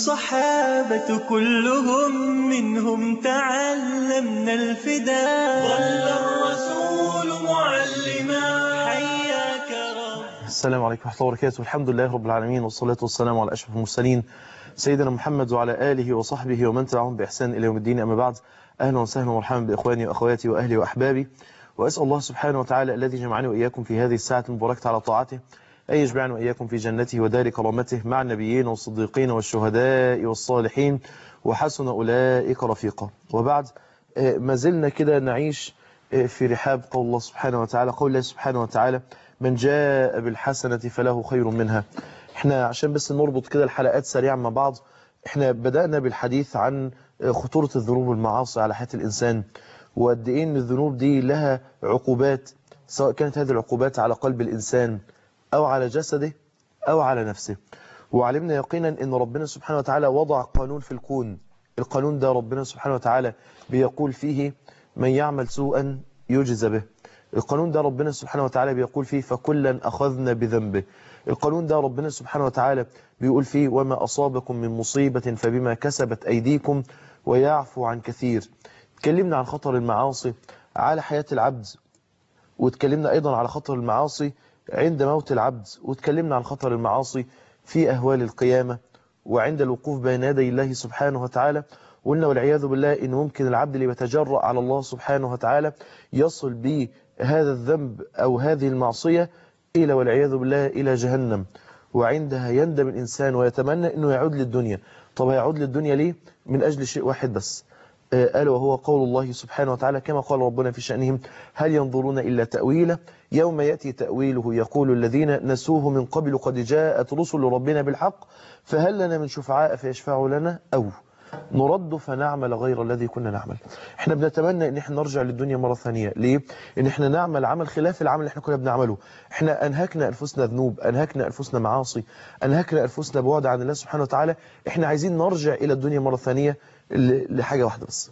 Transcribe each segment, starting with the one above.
الصحابة كلهم منهم تعلمنا الفداء ظل الرسول معلما حياك رب السلام عليكم ورحمة الله وبركاته الحمد لله رب العالمين والصلاة والسلام على أشرف المرسلين سيدنا محمد وعلى آله وصحبه ومن تبعهم بإحسان إلى يوم الدين أما بعد أهلا وسهلا ومرحبا بإخواني وأخواتي وأهلي وأحبابي وأسأل الله سبحانه وتعالى الذي جمعني وإياكم في هذه الساعة المباركة على طاعته أن يجمعنا وإياكم في جنته ودار كرامته مع النبيين والصديقين والشهداء والصالحين وحسن أولئك رفيقا وبعد ما زلنا كده نعيش في رحاب قول الله سبحانه وتعالى قول الله سبحانه وتعالى من جاء بالحسنة فله خير منها احنا عشان بس نربط كده الحلقات سريعا مع بعض احنا بدأنا بالحديث عن خطورة الذنوب والمعاصي على حياة الإنسان وقد ايه ان الذنوب دي لها عقوبات سواء كانت هذه العقوبات على قلب الإنسان أو على جسده أو على نفسه وعلمنا يقينا أن ربنا سبحانه وتعالى وضع قانون في الكون القانون ده ربنا سبحانه وتعالى بيقول فيه من يعمل سوءا يجز به القانون ده ربنا سبحانه وتعالى بيقول فيه فكلا أخذنا بذنبه القانون ده ربنا سبحانه وتعالى بيقول فيه وما أصابكم من مصيبة فبما كسبت أيديكم ويعفو عن كثير تكلمنا عن خطر المعاصي على حياة العبد وتكلمنا أيضا على خطر المعاصي عند موت العبد وتكلمنا عن خطر المعاصي في أهوال القيامة وعند الوقوف بين يدي الله سبحانه وتعالى وقلنا والعياذ بالله إن ممكن العبد اللي يتجرأ على الله سبحانه وتعالى يصل به هذا الذنب أو هذه المعصية إلى والعياذ بالله إلى جهنم وعندها يندم الإنسان ويتمنى أنه يعود للدنيا طب يعود للدنيا ليه؟ من أجل شيء واحد بس قال وهو قول الله سبحانه وتعالى كما قال ربنا في شأنهم هل ينظرون إلا تأويله يوم يأتي تأويله يقول الذين نسوه من قبل قد جاءت رسل ربنا بالحق فهل لنا من شفعاء فيشفعوا لنا أو نرد فنعمل غير الذي كنا نعمل احنا بنتمنى ان احنا نرجع للدنيا مرة ثانية ليه؟ ان احنا نعمل عمل خلاف العمل اللي احنا كنا بنعمله احنا انهكنا انفسنا ذنوب انهكنا انفسنا معاصي انهكنا انفسنا بعد عن الله سبحانه وتعالى احنا عايزين نرجع الى الدنيا مرة ثانية لحاجة واحدة بس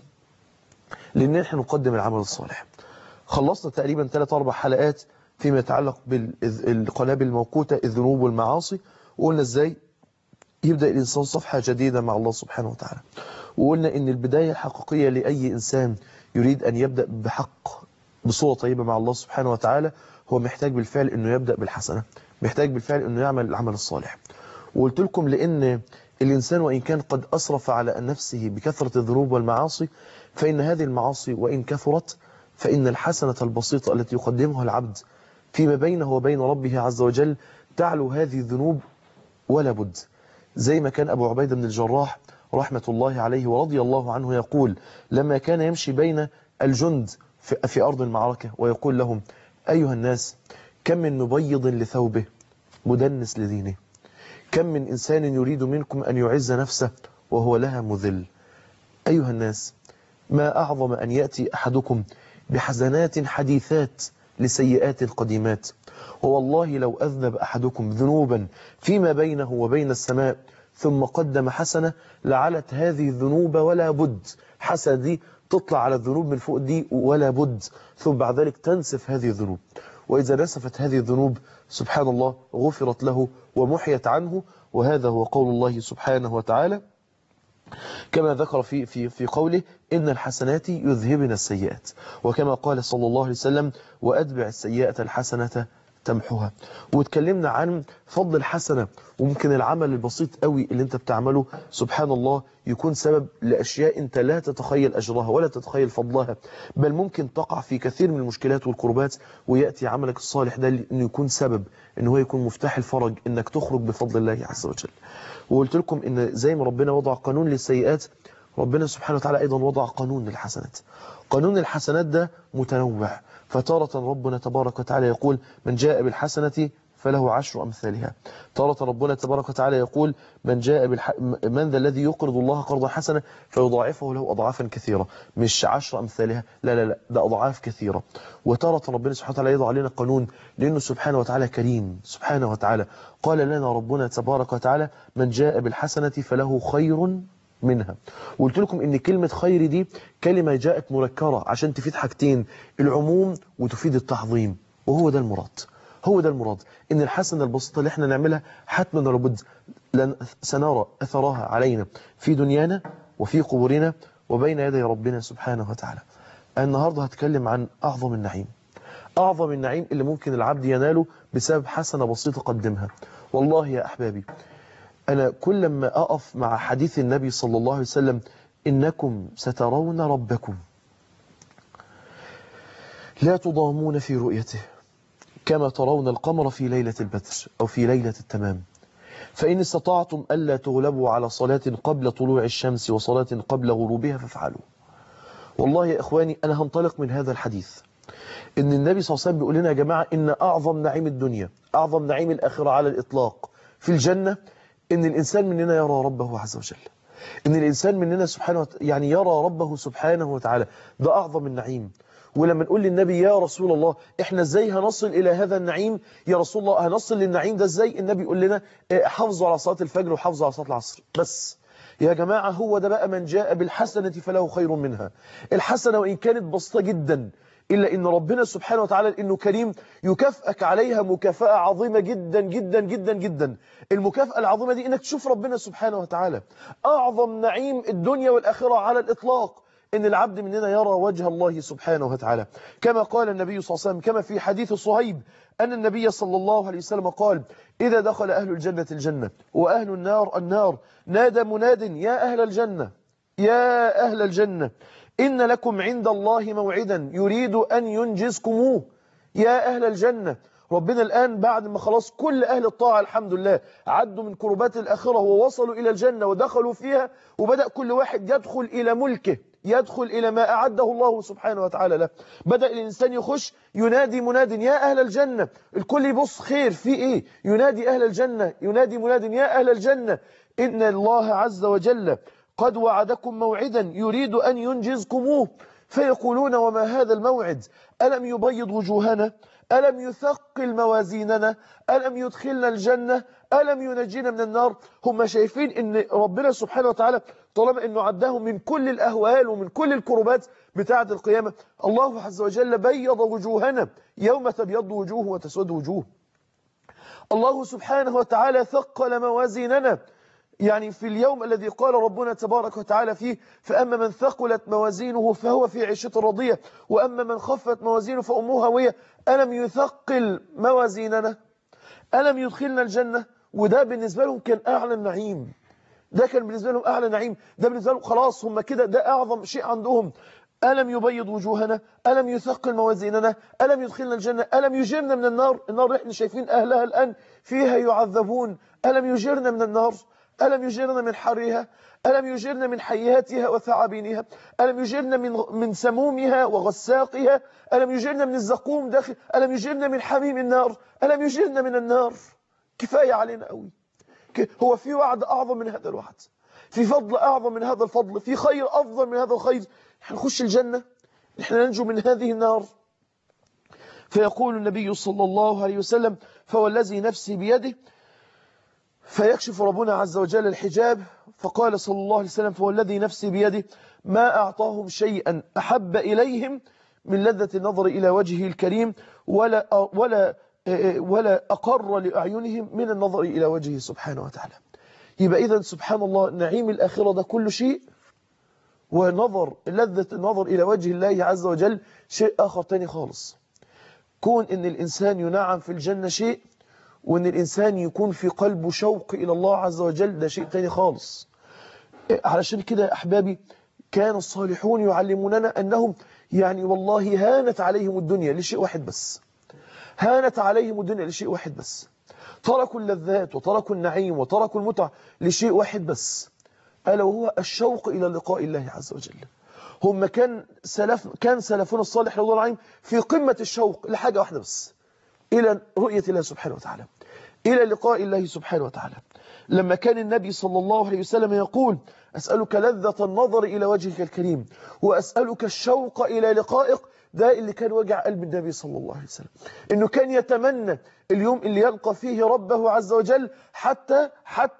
لان احنا نقدم العمل الصالح خلصنا تقريبا 3 4 حلقات فيما يتعلق بالقنابل الموقوتة الذنوب والمعاصي وقلنا ازاي يبدأ الإنسان صفحة جديدة مع الله سبحانه وتعالى وقلنا ان البداية الحقيقية لأي إنسان يريد أن يبدأ بحق بصورة طيبة مع الله سبحانه وتعالى هو محتاج بالفعل أنه يبدأ بالحسنة محتاج بالفعل أنه يعمل العمل الصالح وقلت لكم لأن الإنسان وإن كان قد أسرف على نفسه بكثرة الذنوب والمعاصي فإن هذه المعاصي وإن كثرت فإن الحسنة البسيطة التي يقدمها العبد فيما بينه وبين ربه عز وجل تعلو هذه الذنوب ولا بد زي ما كان أبو عبيدة بن الجراح رحمة الله عليه ورضي الله عنه يقول لما كان يمشي بين الجند في أرض المعركة ويقول لهم أيها الناس كم من مبيض لثوبه مدنس لدينه كم من إنسان يريد منكم أن يعز نفسه وهو لها مذل أيها الناس ما أعظم أن يأتي أحدكم بحزنات حديثات لسيئات قديمات ووالله لو أذنب أحدكم ذنوبا فيما بينه وبين السماء ثم قدم حسنة لعلت هذه الذنوب ولا بد حسنة دي تطلع على الذنوب من فوق دي ولا بد ثم بعد ذلك تنسف هذه الذنوب وإذا نسفت هذه الذنوب سبحان الله غفرت له ومحيت عنه وهذا هو قول الله سبحانه وتعالى كما ذكر في في في قوله إن الحسنات يذهبن السيئات وكما قال صلى الله عليه وسلم وأتبع السيئة الحسنة تمحوها واتكلمنا عن فضل الحسنة وممكن العمل البسيط قوي اللي انت بتعمله سبحان الله يكون سبب لأشياء انت لا تتخيل أجرها ولا تتخيل فضلها بل ممكن تقع في كثير من المشكلات والكربات ويأتي عملك الصالح ده انه يكون سبب ان هو يكون مفتاح الفرج انك تخرج بفضل الله عز وجل وقلت لكم ان زي ما ربنا وضع قانون للسيئات ربنا سبحانه وتعالى أيضا وضع قانون للحسنات قانون الحسنات ده متنوع فتارة ربنا تبارك وتعالى يقول من جاء بالحسنة فله عشر أمثالها تارة ربنا تبارك وتعالى يقول من جاء بالح... من ذا الذي يقرض الله قرضا حسنا فيضاعفه له أضعافا كثيرة مش عشر أمثالها لا لا لا ده أضعاف كثيرة وتارة ربنا سبحانه وتعالى يضع علينا قانون لأنه سبحانه وتعالى كريم سبحانه وتعالى قال لنا ربنا تبارك وتعالى من جاء بالحسنة فله خير منها وقلت لكم ان كلمة خير دي كلمة جاءت منكرة عشان تفيد حاجتين العموم وتفيد التعظيم وهو ده المراد هو ده المراد ان الحسنة البسيطة اللي احنا نعملها حتما لابد لن سنرى أثرها علينا في دنيانا وفي قبورنا وبين يدي ربنا سبحانه وتعالى النهاردة هتكلم عن أعظم النعيم أعظم النعيم اللي ممكن العبد يناله بسبب حسنة بسيطة قدمها والله يا أحبابي أنا كل ما أقف مع حديث النبي صلى الله عليه وسلم إنكم سترون ربكم لا تضامون في رؤيته كما ترون القمر في ليلة البدر أو في ليلة التمام فإن استطعتم ألا تغلبوا على صلاة قبل طلوع الشمس وصلاة قبل غروبها فافعلوا والله يا إخواني أنا هنطلق من هذا الحديث إن النبي صلى الله عليه وسلم بيقول لنا يا جماعة إن أعظم نعيم الدنيا أعظم نعيم الآخرة على الإطلاق في الجنة إن الإنسان مننا يرى ربه عز وجل إن الإنسان مننا سبحانه وت... يعني يرى ربه سبحانه وتعالى ده أعظم النعيم ولما نقول للنبي يا رسول الله احنا ازاي هنصل الى هذا النعيم يا رسول الله هنصل للنعيم ده ازاي النبي يقول لنا اه، حافظوا على صلاة الفجر وحافظوا على صلاة العصر بس يا جماعة هو ده بقى من جاء بالحسنة فله خير منها الحسنة وإن كانت بسيطة جدا إلا إن ربنا سبحانه وتعالى إنه كريم يكافئك عليها مكافأة عظيمة جدا جدا جدا جدا المكافأة العظيمة دي إنك تشوف ربنا سبحانه وتعالى أعظم نعيم الدنيا والآخرة على الإطلاق إن العبد مننا يرى وجه الله سبحانه وتعالى كما قال النبي صلى الله عليه وسلم كما في حديث صهيب أن النبي صلى الله عليه وسلم قال إذا دخل أهل الجنة الجنة وأهل النار النار نادى مناد يا أهل الجنة يا أهل الجنة إن لكم عند الله موعدا يريد أن ينجزكموه يا أهل الجنة ربنا الآن بعد ما خلاص كل أهل الطاعة الحمد لله عدوا من كربات الآخرة ووصلوا إلى الجنة ودخلوا فيها وبدأ كل واحد يدخل إلى ملكه يدخل إلى ما أعده الله سبحانه وتعالى له بدأ الإنسان يخش ينادي مناد يا أهل الجنة الكل يبص خير في إيه ينادي أهل الجنة ينادي مناد يا أهل الجنة إن الله عز وجل قد وعدكم موعدا يريد أن ينجزكموه فيقولون وما هذا الموعد ألم يبيض وجوهنا ألم يثقل موازيننا ألم يدخلنا الجنة ألم ينجينا من النار هم شايفين أن ربنا سبحانه وتعالى طالما أنه عداهم من كل الأهوال ومن كل الكربات بتاعة القيامة الله عز وجل بيض وجوهنا يوم تبيض وجوه وتسود وجوه الله سبحانه وتعالى ثقل موازيننا يعني في اليوم الذي قال ربنا تبارك وتعالى فيه فأما من ثقلت موازينه فهو في عيشة رضية وأما من خفت موازينه فأمه هوية ألم يثقل موازيننا ألم يدخلنا الجنة وده بالنسبة لهم كان أعلى النعيم ده كان بالنسبة لهم أعلى نعيم ده بالنسبة لهم خلاص هم كده ده أعظم شيء عندهم ألم يبيض وجوهنا ألم يثقل موازيننا ألم يدخلنا الجنة ألم يجرنا من النار النار احنا شايفين أهلها الآن فيها يعذبون ألم يجرنا من النار ألم يجرنا من حرها ألم يجرنا من حياتها وثعابينها ألم يجرنا من من سمومها وغساقها ألم يجرنا من الزقوم داخل ألم يجرنا من حميم النار ألم يجرنا من النار كفاية علينا قوي هو في وعد أعظم من هذا الوعد في فضل أعظم من هذا الفضل في خير أفضل من هذا الخير نحن نخش الجنة نحن ننجو من هذه النار فيقول النبي صلى الله عليه وسلم فوالذي نفسي بيده فيكشف ربنا عز وجل الحجاب فقال صلى الله عليه وسلم فوالذي نفسي بيده ما أعطاهم شيئا أحب إليهم من لذة النظر إلى وجهه الكريم ولا ولا ولا أقر لأعينهم من النظر إلى وجهه سبحانه وتعالى يبقى إذا سبحان الله نعيم الآخرة ده كل شيء ونظر لذة النظر إلى وجه الله عز وجل شيء آخر تاني خالص كون إن الإنسان ينعم في الجنة شيء وإن الإنسان يكون في قلبه شوق إلى الله عز وجل ده شيء تاني خالص علشان كده يا أحبابي كان الصالحون يعلموننا أنهم يعني والله هانت عليهم الدنيا لشيء واحد بس هانت عليهم الدنيا لشيء واحد بس تركوا اللذات وتركوا النعيم وتركوا المتع لشيء واحد بس ألا وهو الشوق إلى لقاء الله عز وجل هم كان سلف كان سلفنا الصالح رضي الله عنهم في قمة الشوق لحاجة واحدة بس إلى رؤية الله سبحانه وتعالى إلى لقاء الله سبحانه وتعالى لما كان النبي صلى الله عليه وسلم يقول أسألك لذة النظر إلى وجهك الكريم وأسألك الشوق إلى لقائك ده اللي كان وجع قلب النبي صلى الله عليه وسلم إنه كان يتمنى اليوم اللي يلقى فيه ربه عز وجل حتى حتى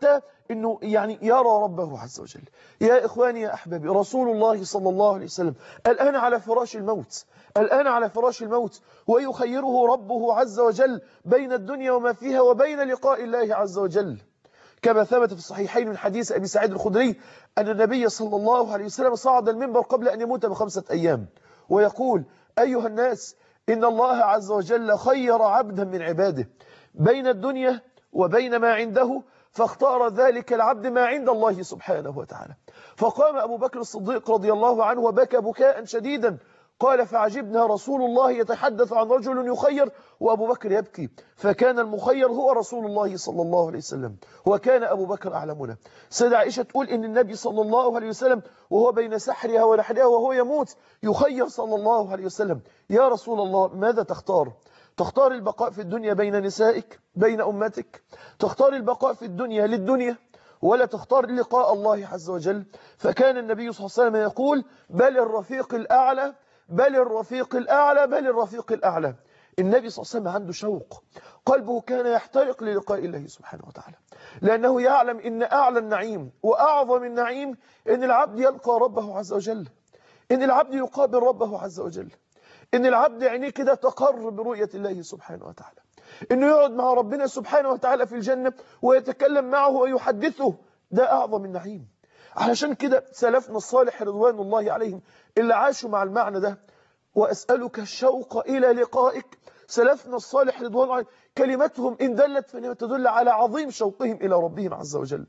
انه يعني يرى ربه عز وجل يا اخواني يا احبابي رسول الله صلى الله عليه وسلم الان على فراش الموت الان على فراش الموت ويخيره ربه عز وجل بين الدنيا وما فيها وبين لقاء الله عز وجل كما ثبت في الصحيحين من حديث أبي سعيد الخدري أن النبي صلى الله عليه وسلم صعد المنبر قبل أن يموت بخمسة أيام ويقول أيها الناس إن الله عز وجل خير عبدا من عباده بين الدنيا وبين ما عنده فاختار ذلك العبد ما عند الله سبحانه وتعالى فقام أبو بكر الصديق رضي الله عنه وبكى بكاء شديدا قال فعجبنا رسول الله يتحدث عن رجل يخير وأبو بكر يبكي فكان المخير هو رسول الله صلى الله عليه وسلم وكان أبو بكر أعلمنا سيدة عائشة تقول إن النبي صلى الله عليه وسلم وهو بين سحرها ونحرها وهو يموت يخير صلى الله عليه وسلم يا رسول الله ماذا تختار تختار البقاء في الدنيا بين نسائك بين أمتك تختار البقاء في الدنيا للدنيا ولا تختار لقاء الله عز وجل فكان النبي صلى الله عليه وسلم يقول بل الرفيق الأعلى بل الرفيق الأعلى بل الرفيق الأعلى النبي صلى الله عليه وسلم عنده شوق قلبه كان يحترق للقاء الله سبحانه وتعالى لأنه يعلم إن أعلى النعيم وأعظم النعيم إن العبد يلقى ربه عز وجل إن العبد يقابل ربه عز وجل إن العبد عينيه كده تقر برؤية الله سبحانه وتعالى إنه يقعد مع ربنا سبحانه وتعالى في الجنة ويتكلم معه ويحدثه ده أعظم النعيم علشان كده سلفنا الصالح رضوان الله عليهم اللي عاشوا مع المعنى ده وأسألك الشوق إلى لقائك سلفنا الصالح رضوان الله عليهم كلمتهم إن دلت فإنها تدل على عظيم شوقهم إلى ربهم عز وجل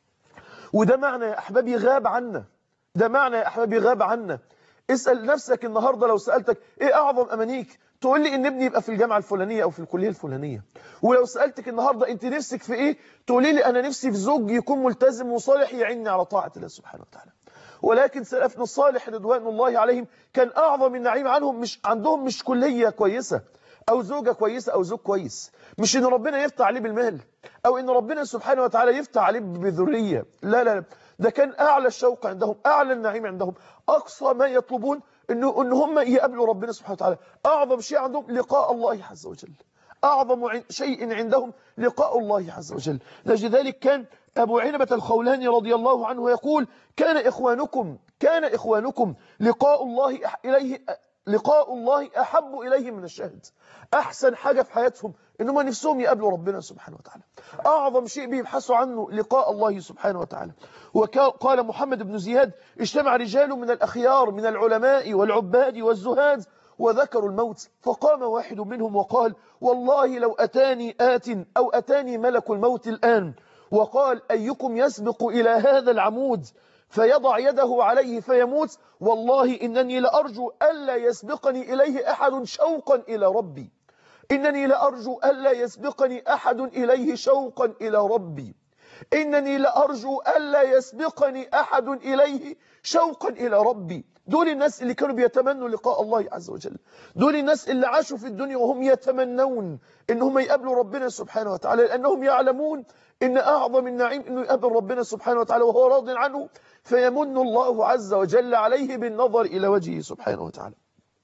وده معنى يا أحبابي غاب عنا ده معنى يا أحبابي غاب عنا اسأل نفسك النهاردة لو سألتك إيه أعظم أمانيك تقول لي إن ابني يبقى في الجامعة الفلانية أو في الكلية الفلانية ولو سألتك النهاردة أنت نفسك في إيه تقولي لي أنا نفسي في زوج يكون ملتزم وصالح يعيني على طاعة الله سبحانه وتعالى ولكن سلفنا الصالح رضوان الله عليهم كان أعظم النعيم عنهم مش عندهم مش كلية كويسة أو زوجة كويسة أو زوج كويس مش إن ربنا يفتح عليه بالمال أو إن ربنا سبحانه وتعالى يفتح عليه بذرية لا لا ده كان أعلى الشوق عندهم أعلى النعيم عندهم أقصى ما يطلبون إنه إن هم يقابلوا ربنا سبحانه وتعالى أعظم شيء عندهم لقاء الله عز وجل أعظم شيء عندهم لقاء الله عز وجل لذلك كان أبو عنبة الخولاني رضي الله عنه يقول كان إخوانكم كان إخوانكم لقاء الله إليه لقاء الله أحب إليه من الشهد أحسن حاجة في حياتهم إنهم نفسهم يقابلوا ربنا سبحانه وتعالى أعظم شيء بيبحثوا عنه لقاء الله سبحانه وتعالى وقال محمد بن زياد اجتمع رجال من الأخيار من العلماء والعباد والزهاد وذكروا الموت فقام واحد منهم وقال والله لو أتاني آت أو أتاني ملك الموت الآن وقال أيكم يسبق إلى هذا العمود فيضع يده عليه فيموت والله إنني لأرجو ألا يسبقني إليه أحد شوقا إلى ربي إنني لأرجو ألا يسبقني أحد إليه شوقا إلى ربي إنني لأرجو ألا يسبقني أحد إليه شوقا إلى ربي دول الناس اللي كانوا بيتمنوا لقاء الله عز وجل دول الناس اللي عاشوا في الدنيا وهم يتمنون إنهم يقابلوا ربنا سبحانه وتعالى لأنهم يعلمون إن أعظم النعيم إنه يقابل ربنا سبحانه وتعالى وهو راض عنه فيمن الله عز وجل عليه بالنظر إلى وجهه سبحانه وتعالى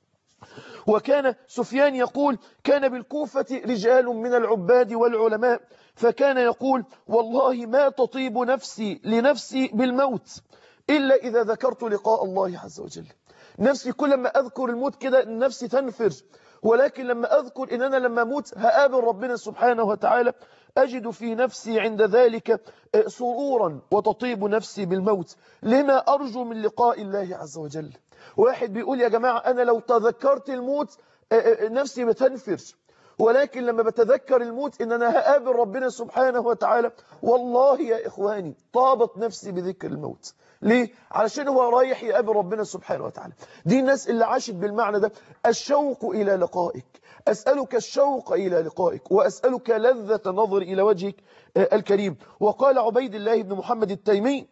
وكان سفيان يقول كان بالكوفة رجال من العباد والعلماء فكان يقول والله ما تطيب نفسي لنفسي بالموت إلا إذا ذكرت لقاء الله عز وجل نفسي كل ما أذكر الموت كده نفسي تنفر ولكن لما أذكر إن أنا لما أموت هقابل ربنا سبحانه وتعالى أجد في نفسي عند ذلك سرورا وتطيب نفسي بالموت لما أرجو من لقاء الله عز وجل واحد بيقول يا جماعة أنا لو تذكرت الموت نفسي بتنفر ولكن لما بتذكر الموت إن أنا هقابل ربنا سبحانه وتعالى والله يا إخواني طابت نفسي بذكر الموت ليه؟ علشان هو رايح يقابل ربنا سبحانه وتعالى دي الناس اللي عاشت بالمعنى ده الشوق إلى لقائك أسألك الشوق إلى لقائك وأسألك لذة نظر إلى وجهك الكريم وقال عبيد الله بن محمد التيمي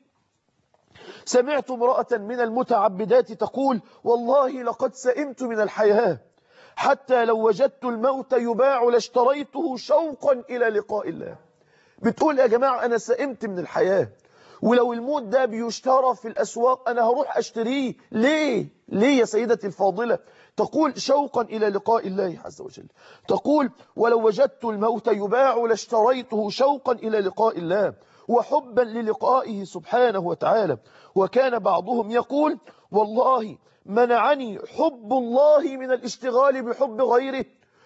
سمعت امرأة من المتعبدات تقول والله لقد سئمت من الحياة حتى لو وجدت الموت يباع لاشتريته شوقا إلى لقاء الله بتقول يا جماعة أنا سئمت من الحياة ولو الموت ده بيشترى في الأسواق أنا هروح أشتريه ليه؟ ليه يا سيدتي الفاضلة؟ تقول شوقا إلى لقاء الله عز وجل تقول ولو وجدت الموت يباع لاشتريته شوقا إلى لقاء الله وحبا للقائه سبحانه وتعالى وكان بعضهم يقول والله منعني حب الله من الاشتغال بحب غيره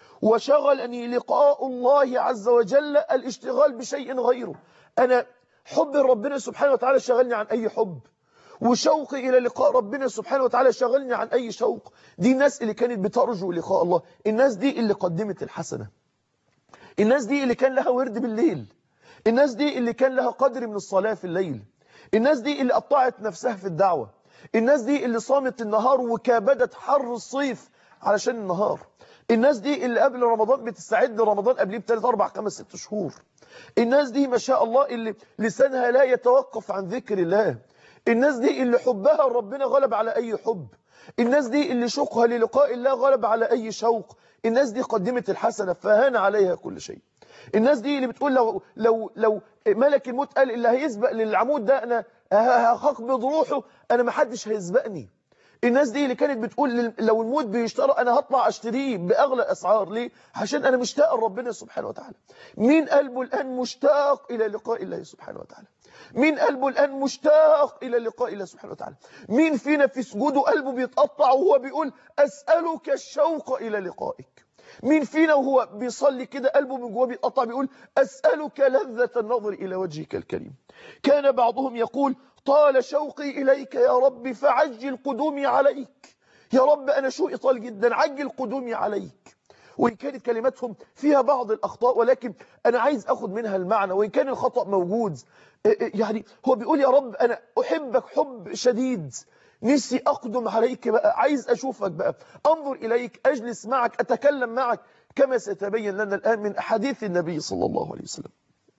وشغلني لقاء الله عز وجل الاشتغال بشيء غيره أنا حب ربنا سبحانه وتعالى شغلني عن أي حب وشوقي إلى لقاء ربنا سبحانه وتعالى شغلني عن أي شوق دي الناس اللي كانت بترجو لقاء الله الناس دي اللي قدمت الحسنة الناس دي اللي كان لها ورد بالليل الناس دي اللي كان لها قدر من الصلاة في الليل الناس دي اللي قطعت نفسها في الدعوة الناس دي اللي صامت النهار وكابدت حر الصيف علشان النهار الناس دي اللي قبل رمضان بتستعد رمضان قبليه بثلاث اربع خمس ست شهور الناس دي ما شاء الله اللي لسانها لا يتوقف عن ذكر الله الناس دي اللي حبها ربنا غلب على اي حب الناس دي اللي شوقها للقاء الله غلب على اي شوق الناس دي قدمت الحسنة فهان عليها كل شيء الناس دي اللي بتقول لو لو لو ملك الموت قال اللي هيسبق للعمود ده انا هقبض روحه انا ما حدش هيسبقني الناس دي اللي كانت بتقول لو الموت بيشترى انا هطلع اشتريه باغلى اسعار ليه عشان انا مشتاق لربنا سبحانه وتعالى مين قلبه الان مشتاق الى لقاء الله سبحانه وتعالى مين قلبه الان مشتاق الى لقاء الله سبحانه وتعالى مين فينا في سجوده قلبه بيتقطع وهو بيقول اسالك الشوق الى لقائك مين فينا وهو بيصلي كده قلبه من جواه بيتقطع بيقول اسالك لذة النظر الى وجهك الكريم كان بعضهم يقول طال شوقي إليك يا رب فعجل قدومي عليك يا رب أنا شوقي طال جدا عجل قدومي عليك وإن كانت كلماتهم فيها بعض الأخطاء ولكن أنا عايز أخذ منها المعنى وإن كان الخطأ موجود يعني هو بيقول يا رب أنا أحبك حب شديد نسي أقدم عليك بقى عايز أشوفك بقى أنظر إليك أجلس معك أتكلم معك كما سيتبين لنا الآن من أحاديث النبي صلى الله عليه وسلم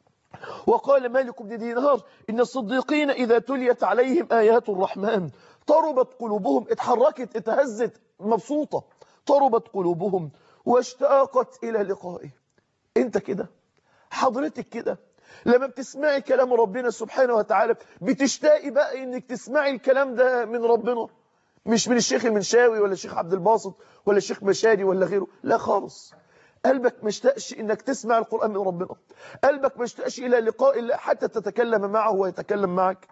وقال مالك بن دينار إن الصديقين إذا تليت عليهم آيات الرحمن طربت قلوبهم اتحركت اتهزت مبسوطة طربت قلوبهم واشتاقت إلى لقائه انت كده حضرتك كده لما بتسمعي كلام ربنا سبحانه وتعالى بتشتاقي بقى انك تسمعي الكلام ده من ربنا مش من الشيخ المنشاوي ولا الشيخ عبد الباسط ولا الشيخ مشاري ولا غيره لا خالص قلبك ما اشتاقش انك تسمع القرآن من ربنا قلبك ما اشتاقش الى لقاء الله حتى تتكلم معه ويتكلم معك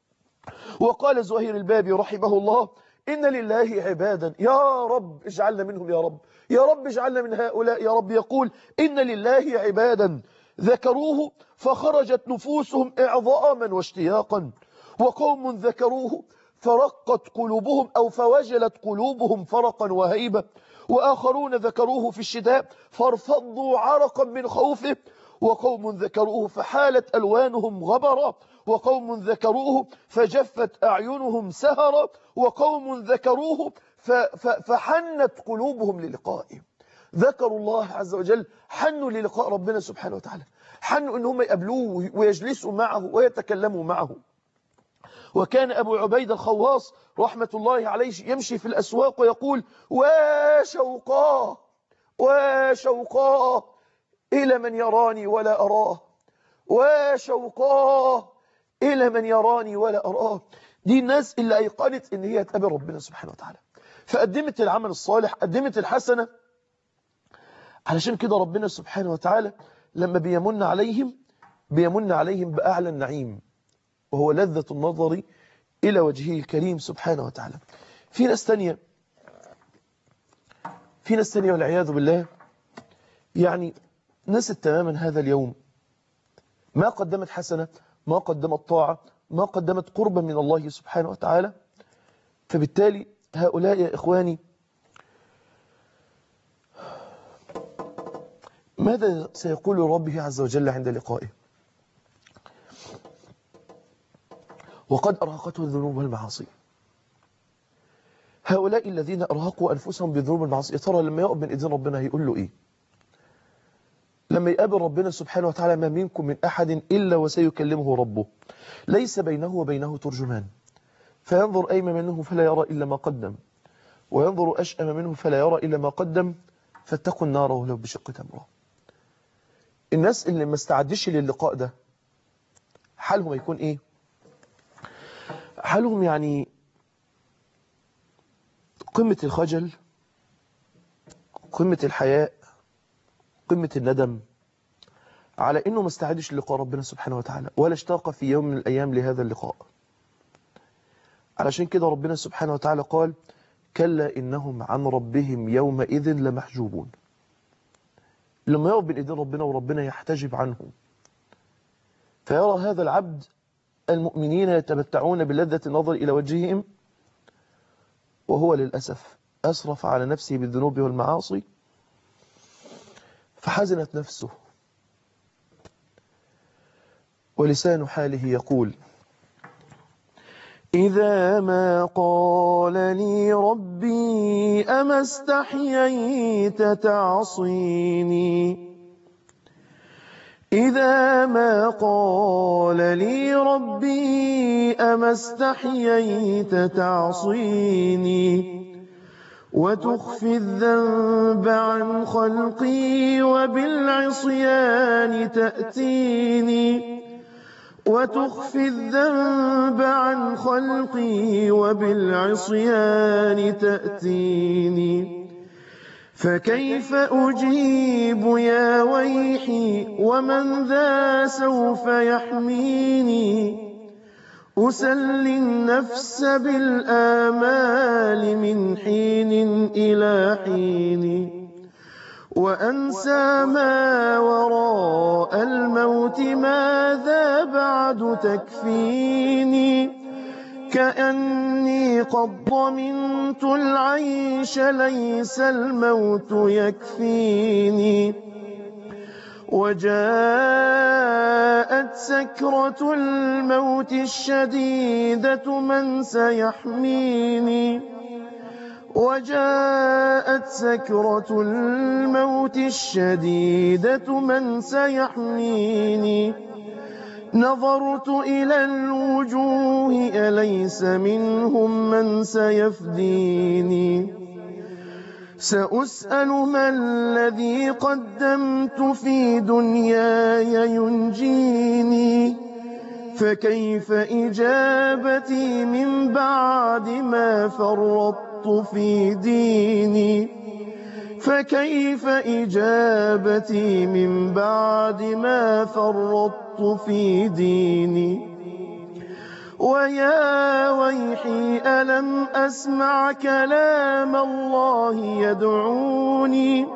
وقال زهير البابي رحمه الله إن لله عبادا يا رب اجعلنا منهم يا رب يا رب اجعلنا من هؤلاء يا رب يقول إن لله عبادا ذكروه فخرجت نفوسهم إعظاما واشتياقا وقوم ذكروه فرقت قلوبهم أو فوجلت قلوبهم فرقا وهيبة وآخرون ذكروه في الشتاء فارفضوا عرقا من خوفه وقوم ذكروه فحالت ألوانهم غبرا وقوم ذكروه فجفت أعينهم سهرا وقوم ذكروه فحنت قلوبهم للقائه ذكروا الله عز وجل حنوا للقاء ربنا سبحانه وتعالى حنوا ان هم يقابلوه ويجلسوا معه ويتكلموا معه وكان أبو عبيد الخواص رحمة الله عليه يمشي في الأسواق ويقول وشوقاه وشوقاه إلى من يراني ولا أراه وشوقاه إلى من يراني ولا أراه دي الناس اللي أيقنت إن هي تقابل ربنا سبحانه وتعالى فقدمت العمل الصالح قدمت الحسنة علشان كده ربنا سبحانه وتعالى لما بيمن عليهم بيمن عليهم بأعلى النعيم وهو لذة النظر إلى وجهه الكريم سبحانه وتعالى في ناس تانية في ناس تانية والعياذ بالله يعني نست تماما هذا اليوم ما قدمت حسنة ما قدمت طاعة ما قدمت قربا من الله سبحانه وتعالى فبالتالي هؤلاء يا إخواني ماذا سيقول ربه عز وجل عند لقائه وقد أرهقته الذنوب والمعاصي هؤلاء الذين أرهقوا أنفسهم بالذنوب والمعاصي يا ترى لما يقف من إذن ربنا هيقول له إيه لما يقابل ربنا سبحانه وتعالى ما منكم من أحد إلا وسيكلمه ربه ليس بينه وبينه ترجمان فينظر أيمن منه فلا يرى إلا ما قدم وينظر أشأم منه فلا يرى إلا ما قدم فاتقوا النار ولو بشق تمره الناس اللي ما استعدش للقاء ده حالهم يكون إيه حالهم يعني قمة الخجل قمة الحياء قمة الندم على انه ما استعدش للقاء ربنا سبحانه وتعالى ولا اشتاق في يوم من الايام لهذا اللقاء علشان كده ربنا سبحانه وتعالى قال كلا انهم عن ربهم يومئذ لمحجوبون لما يقف بين ايدين ربنا وربنا يحتجب عنهم فيرى هذا العبد المؤمنين يتمتعون بلذة النظر إلى وجههم وهو للأسف أسرف على نفسه بالذنوب والمعاصي فحزنت نفسه ولسان حاله يقول إذا ما قال لي ربي أما استحييت تعصيني إذا ما قال لي ربي أما استحييت تعصيني وتخفي الذنب عن خلقي وبالعصيان تأتيني وتخفي الذنب عن خلقي وبالعصيان تأتيني فكيف أجيب يا ويحي ومن ذا سوف يحميني أسلي النفس بالآمال من حين إلى حين وأنسى ما وراء الموت ماذا بعد تكفيني كأني قد ضمنت العيش ليس الموت يكفيني وجاءت سكرة الموت الشديدة من سيحميني وجاءت سكرة الموت الشديدة من سيحميني نظرت إلى الوجوه أليس منهم من سيفديني سأسأل ما الذي قدمت في دنياي ينجيني فكيف إجابتي من بعد ما فرطت في ديني فكيف إجابتي من بعد ما فرطت في ديني ويا ويحي ألم أسمع كلام الله يدعوني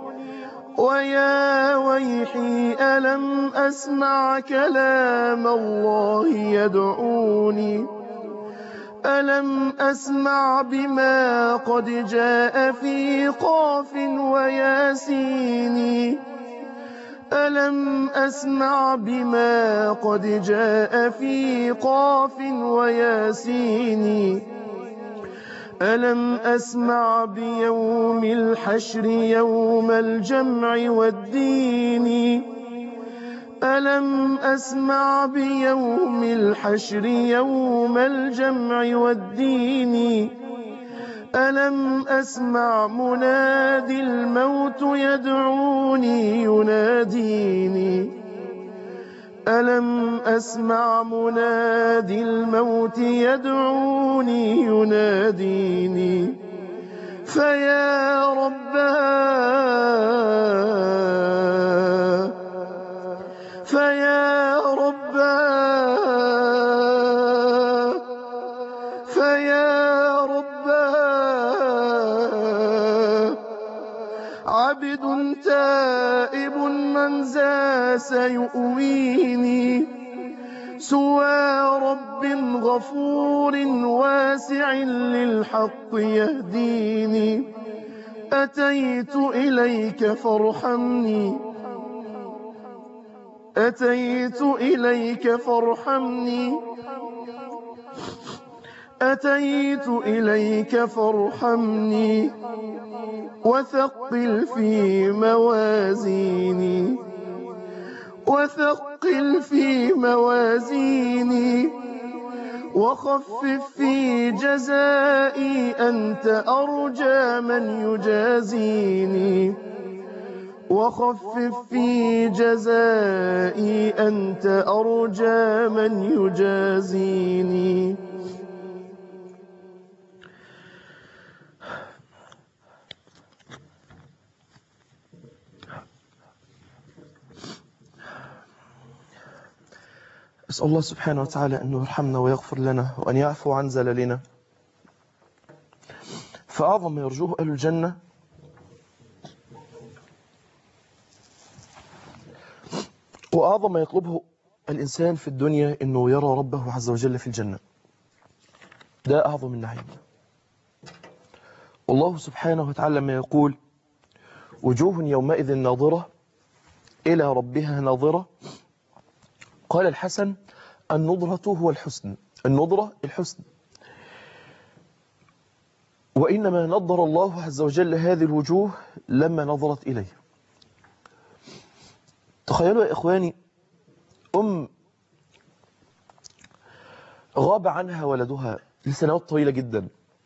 ويا ويحي ألم أسمع كلام الله يدعوني ألم أسمع بما قد جاء في قاف وياسين ألم أسمع بما قد جاء في قاف وياسين ألم أسمع بيوم الحشر يوم الجمع والدين ألم أسمع بيوم الحشر يوم الجمع والدين ألم أسمع منادي الموت يدعوني يناديني ألم أسمع منادي الموت يدعوني يناديني فيا رباه فيا رباه فيا رباه عبد تائب من ذا سيؤويني سوى رب غفور واسع للحق يهديني أتيت إليك فارحمني أتيت إليك فارحمني أتيت إليك فارحمني وثقل في موازيني وثقل في موازيني وخفف في جزائي أنت أرجى من يجازيني وخفف في جزائي أنت أرجى من يجازيني أسأل الله سبحانه وتعالى أنه يرحمنا ويغفر لنا وأن يعفو عن زللنا فأعظم ما يرجوه أهل الجنة وأعظم ما يطلبه الإنسان في الدنيا أنه يرى ربه عز وجل في الجنة ده أعظم النعيم والله سبحانه وتعالى لما يقول وجوه يومئذ ناظرة إلى ربها ناظرة قال الحسن النظرة هو الحسن النظرة الحسن وإنما نظر الله عز وجل هذه الوجوه لما نظرت إليه تخيلوا يا إخواني أم غاب عنها ولدها لسنوات طويلة جدا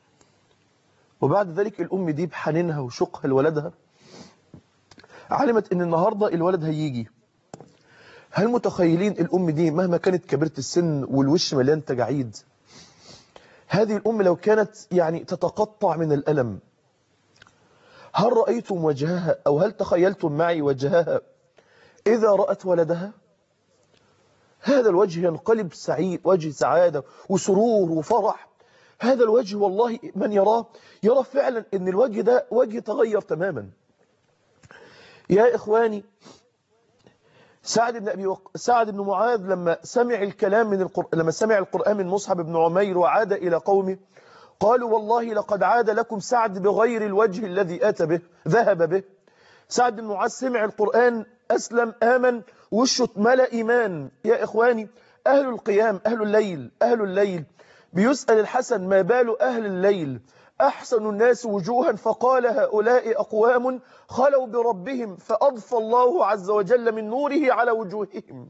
وبعد ذلك الأم دي بحنينها وشوقها لولدها علمت ان النهاردة الولد هيجي هل متخيلين الأم دي مهما كانت كبيرة السن والوش مليان تجاعيد هذه الأم لو كانت يعني تتقطع من الألم هل رأيتم وجهها أو هل تخيلتم معي وجهها إذا رأت ولدها هذا الوجه ينقلب سعيد وجه سعادة وسرور وفرح هذا الوجه والله من يراه يرى فعلا ان الوجه ده وجه تغير تماما يا إخواني سعد بن أبي وق... سعد بن معاذ لما سمع الكلام من القر... لما سمع القرآن من مصعب بن عمير وعاد إلى قومه قالوا والله لقد عاد لكم سعد بغير الوجه الذي أتى به ذهب به سعد بن معاذ سمع القرآن أسلم آمن وشه اتملى إيمان يا إخواني أهل القيام أهل الليل أهل الليل بيسأل الحسن ما بال أهل الليل أحسن الناس وجوها فقال هؤلاء أقوام خلوا بربهم فأضفى الله عز وجل من نوره على وجوههم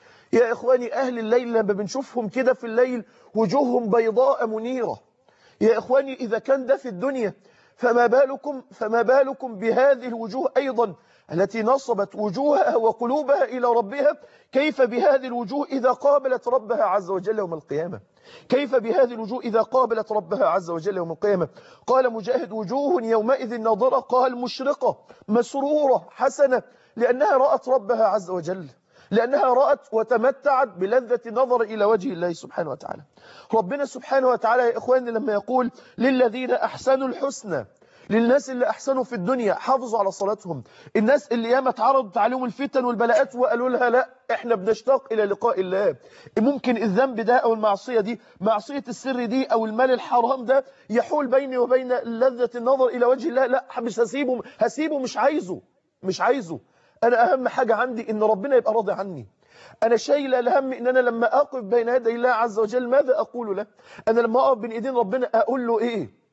يا إخواني أهل الليل لما بنشوفهم كده في الليل وجوههم بيضاء منيرة يا إخواني إذا كان ده في الدنيا فما بالكم فما بالكم بهذه الوجوه أيضا التي نصبت وجوهها وقلوبها إلى ربها كيف بهذه الوجوه إذا قابلت ربها عز وجل يوم القيامة كيف بهذه الوجوه إذا قابلت ربها عز وجل يوم القيامة قال مجاهد وجوه يومئذ ناظرة قال مشرقة مسرورة حسنة لأنها رأت ربها عز وجل لأنها رأت وتمتعت بلذة نظر إلى وجه الله سبحانه وتعالى ربنا سبحانه وتعالى يا إخواني لما يقول للذين أحسنوا الحسنى للناس اللي أحسنوا في الدنيا حافظوا على صلاتهم الناس اللي ياما اتعرضت عليهم الفتن والبلاءات وقالوا لها لا احنا بنشتاق إلى لقاء الله ممكن الذنب ده أو المعصية دي معصية السر دي أو المال الحرام ده يحول بيني وبين لذة النظر إلى وجه الله لا مش هسيبه هسيبه مش عايزه مش عايزه أنا أهم حاجة عندي إن ربنا يبقى راضي عني أنا شايل الهم إن أنا لما أقف بين يدي الله عز وجل ماذا أقول له أنا لما أقف بين إيدين ربنا أقول له إيه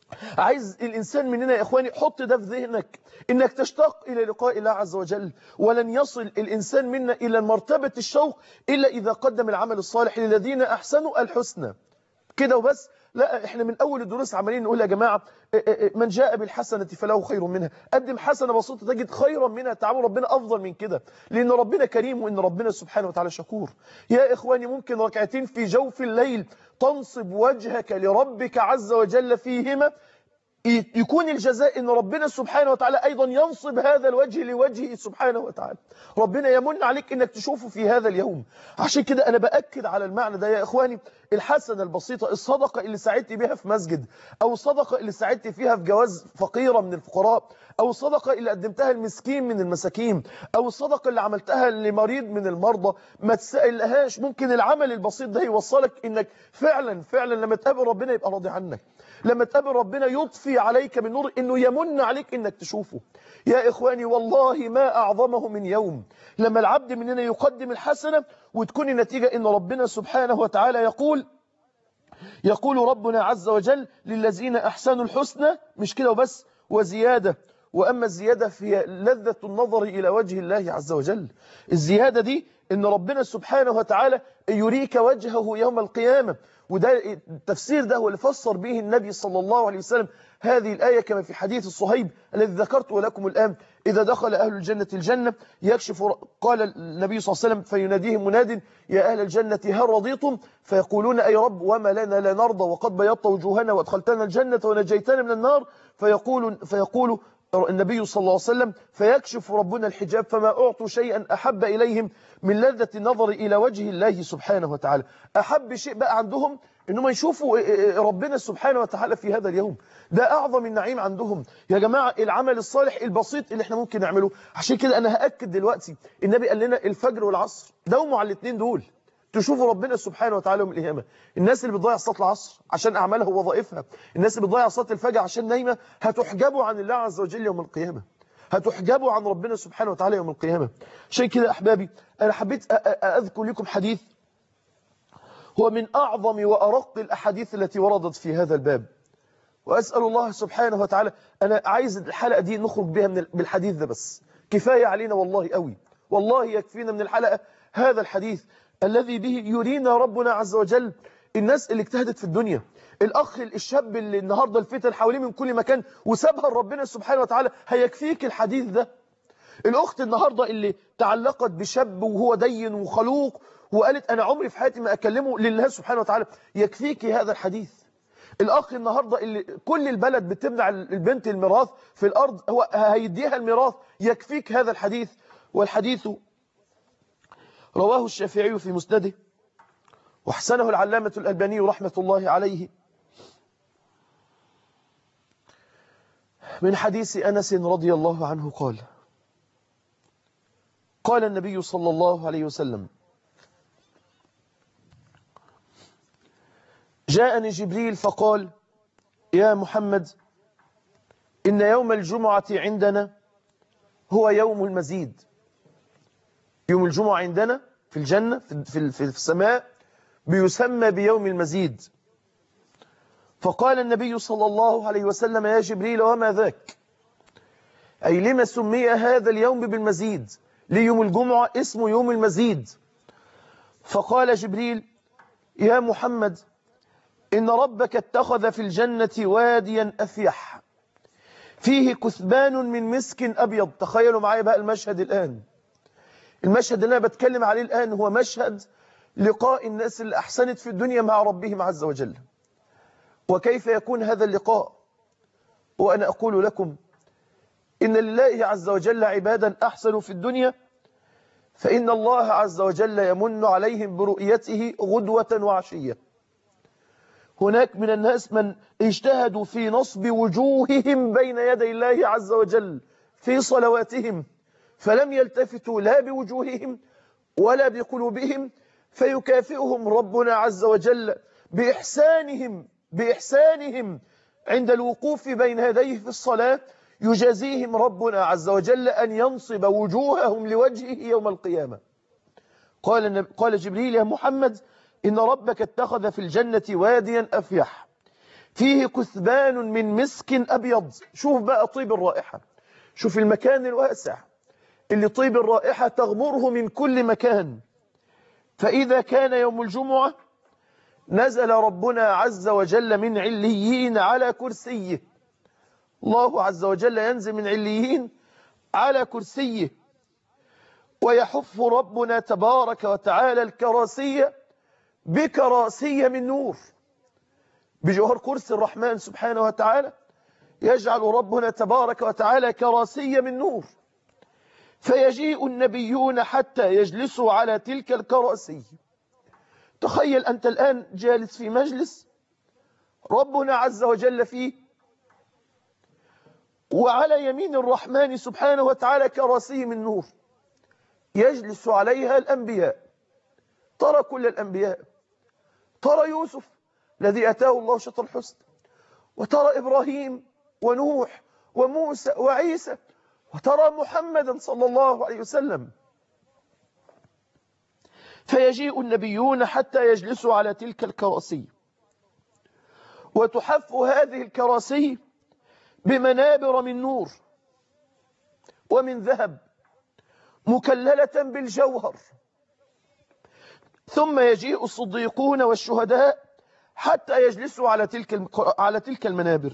عايز الإنسان مننا يا إخواني حط ده في ذهنك إنك تشتاق إلى لقاء الله عز وجل ولن يصل الإنسان منا إلى مرتبة الشوق إلا إذا قدم العمل الصالح للذين أحسنوا الحسنى كده وبس لا احنا من اول الدروس عمالين نقول يا جماعه من جاء بالحسنه فله خير منها قدم حسنه بسيطه تجد خيرا منها تعامل ربنا افضل من كده لان ربنا كريم وان ربنا سبحانه وتعالى شكور يا اخواني ممكن ركعتين في جوف الليل تنصب وجهك لربك عز وجل فيهما يكون الجزاء ان ربنا سبحانه وتعالى ايضا ينصب هذا الوجه لوجهه سبحانه وتعالى ربنا يمن عليك انك تشوفه في هذا اليوم عشان كده انا باكد على المعنى ده يا اخواني الحسنه البسيطه الصدقه اللي ساعدت بيها في مسجد او الصدقه اللي ساعدت فيها في جواز فقيره من الفقراء او الصدقه اللي قدمتها المسكين من المساكين او الصدقه اللي عملتها لمريض من المرضى ما تسالهاش ممكن العمل البسيط ده يوصلك انك فعلا فعلا لما تقابل ربنا يبقى راضي عنك لما تقابل ربنا يضفي عليك من نور انه يمن عليك انك تشوفه يا اخواني والله ما اعظمه من يوم لما العبد مننا يقدم الحسنة وتكون النتيجة ان ربنا سبحانه وتعالى يقول يقول ربنا عز وجل للذين احسنوا الحسنى مش كده وبس وزيادة وأما الزيادة في لذة النظر إلى وجه الله عز وجل الزيادة دي إن ربنا سبحانه وتعالى يريك وجهه يوم القيامة وده التفسير ده هو اللي فسر به النبي صلى الله عليه وسلم هذه الآية كما في حديث الصهيب الذي ذكرته لكم الآن إذا دخل أهل الجنة الجنة يكشف قال النبي صلى الله عليه وسلم فيناديهم مناد يا أهل الجنة هل رضيتم فيقولون أي رب وما لنا لا نرضى وقد بيضت وجوهنا وادخلتنا الجنة ونجيتنا من النار فيقول, فيقول النبي صلى الله عليه وسلم فيكشف ربنا الحجاب فما أعطوا شيئا أحب إليهم من لذة النظر إلى وجه الله سبحانه وتعالى أحب شيء بقى عندهم إنهم يشوفوا ربنا سبحانه وتعالى في هذا اليوم ده أعظم النعيم عندهم يا جماعة العمل الصالح البسيط اللي احنا ممكن نعمله عشان كده أنا هأكد دلوقتي النبي قال لنا الفجر والعصر داوموا على الاثنين دول تشوفوا ربنا سبحانه وتعالى يوم القيامه الناس اللي بتضيع صلاه العصر عشان اعمالها ووظائفها الناس اللي بتضيع صلاه الفجر عشان نايمه هتحجبوا عن الله عز وجل يوم القيامه هتحجبوا عن ربنا سبحانه وتعالى يوم القيامه عشان كده احبابي انا حبيت أ- أ- اذكر لكم حديث هو من اعظم وارق الاحاديث التي وردت في هذا الباب واسال الله سبحانه وتعالى انا عايز الحلقه دي نخرج بها من ال- بالحديث ده بس كفايه علينا والله قوي والله يكفينا من الحلقه هذا الحديث الذي به يرينا ربنا عز وجل الناس اللي اجتهدت في الدنيا الاخ الشاب اللي النهارده الفتن حواليه من كل مكان وسابها لربنا سبحانه وتعالى هيكفيك الحديث ده الاخت النهارده اللي تعلقت بشاب وهو دين وخلوق وقالت انا عمري في حياتي ما اكلمه لله سبحانه وتعالى يكفيك هذا الحديث الاخ النهارده اللي كل البلد بتمنع البنت الميراث في الارض هو هيديها الميراث يكفيك هذا الحديث والحديث رواه الشافعي في مسنده وحسنه العلامة الألباني رحمة الله عليه من حديث أنس رضي الله عنه قال قال النبي صلى الله عليه وسلم جاءني جبريل فقال يا محمد إن يوم الجمعة عندنا هو يوم المزيد يوم الجمعة عندنا في الجنة في, في, في السماء بيسمى بيوم المزيد فقال النبي صلى الله عليه وسلم يا جبريل وما ذاك أي لما سمي هذا اليوم بالمزيد ليوم الجمعة اسمه يوم المزيد فقال جبريل يا محمد إن ربك اتخذ في الجنة واديا أفيح فيه كثبان من مسك أبيض تخيلوا معايا بقى المشهد الآن المشهد اللي أنا بتكلم عليه الآن هو مشهد لقاء الناس اللي أحسنت في الدنيا مع ربهم عز وجل وكيف يكون هذا اللقاء وأنا أقول لكم إن لله عز وجل عبادا أحسنوا في الدنيا فإن الله عز وجل يمن عليهم برؤيته غدوة وعشية هناك من الناس من اجتهدوا في نصب وجوههم بين يدي الله عز وجل في صلواتهم فلم يلتفتوا لا بوجوههم ولا بقلوبهم فيكافئهم ربنا عز وجل بإحسانهم بإحسانهم عند الوقوف بين يديه في الصلاة يجازيهم ربنا عز وجل أن ينصب وجوههم لوجهه يوم القيامة قال, النبي قال جبريل يا محمد إن ربك اتخذ في الجنة واديا أفيح فيه كثبان من مسك أبيض شوف بقى طيب الرائحة شوف المكان الواسع اللي طيب الرائحة تغمره من كل مكان فإذا كان يوم الجمعة نزل ربنا عز وجل من عليين على كرسيه الله عز وجل ينزل من عليين على كرسيه ويحف ربنا تبارك وتعالى الكراسية بكراسية من نور بجوهر كرسي الرحمن سبحانه وتعالى يجعل ربنا تبارك وتعالى كراسية من نور فيجيء النبيون حتى يجلسوا على تلك الكراسي تخيل أنت الآن جالس في مجلس ربنا عز وجل فيه وعلى يمين الرحمن سبحانه وتعالى كراسي من نور يجلس عليها الأنبياء ترى كل الأنبياء ترى يوسف الذي أتاه الله شطر الحسن وترى إبراهيم ونوح وموسى وعيسى وترى محمدا صلى الله عليه وسلم فيجيء النبيون حتى يجلسوا على تلك الكراسي وتحف هذه الكراسي بمنابر من نور ومن ذهب مكللة بالجوهر ثم يجيء الصديقون والشهداء حتى يجلسوا على تلك على تلك المنابر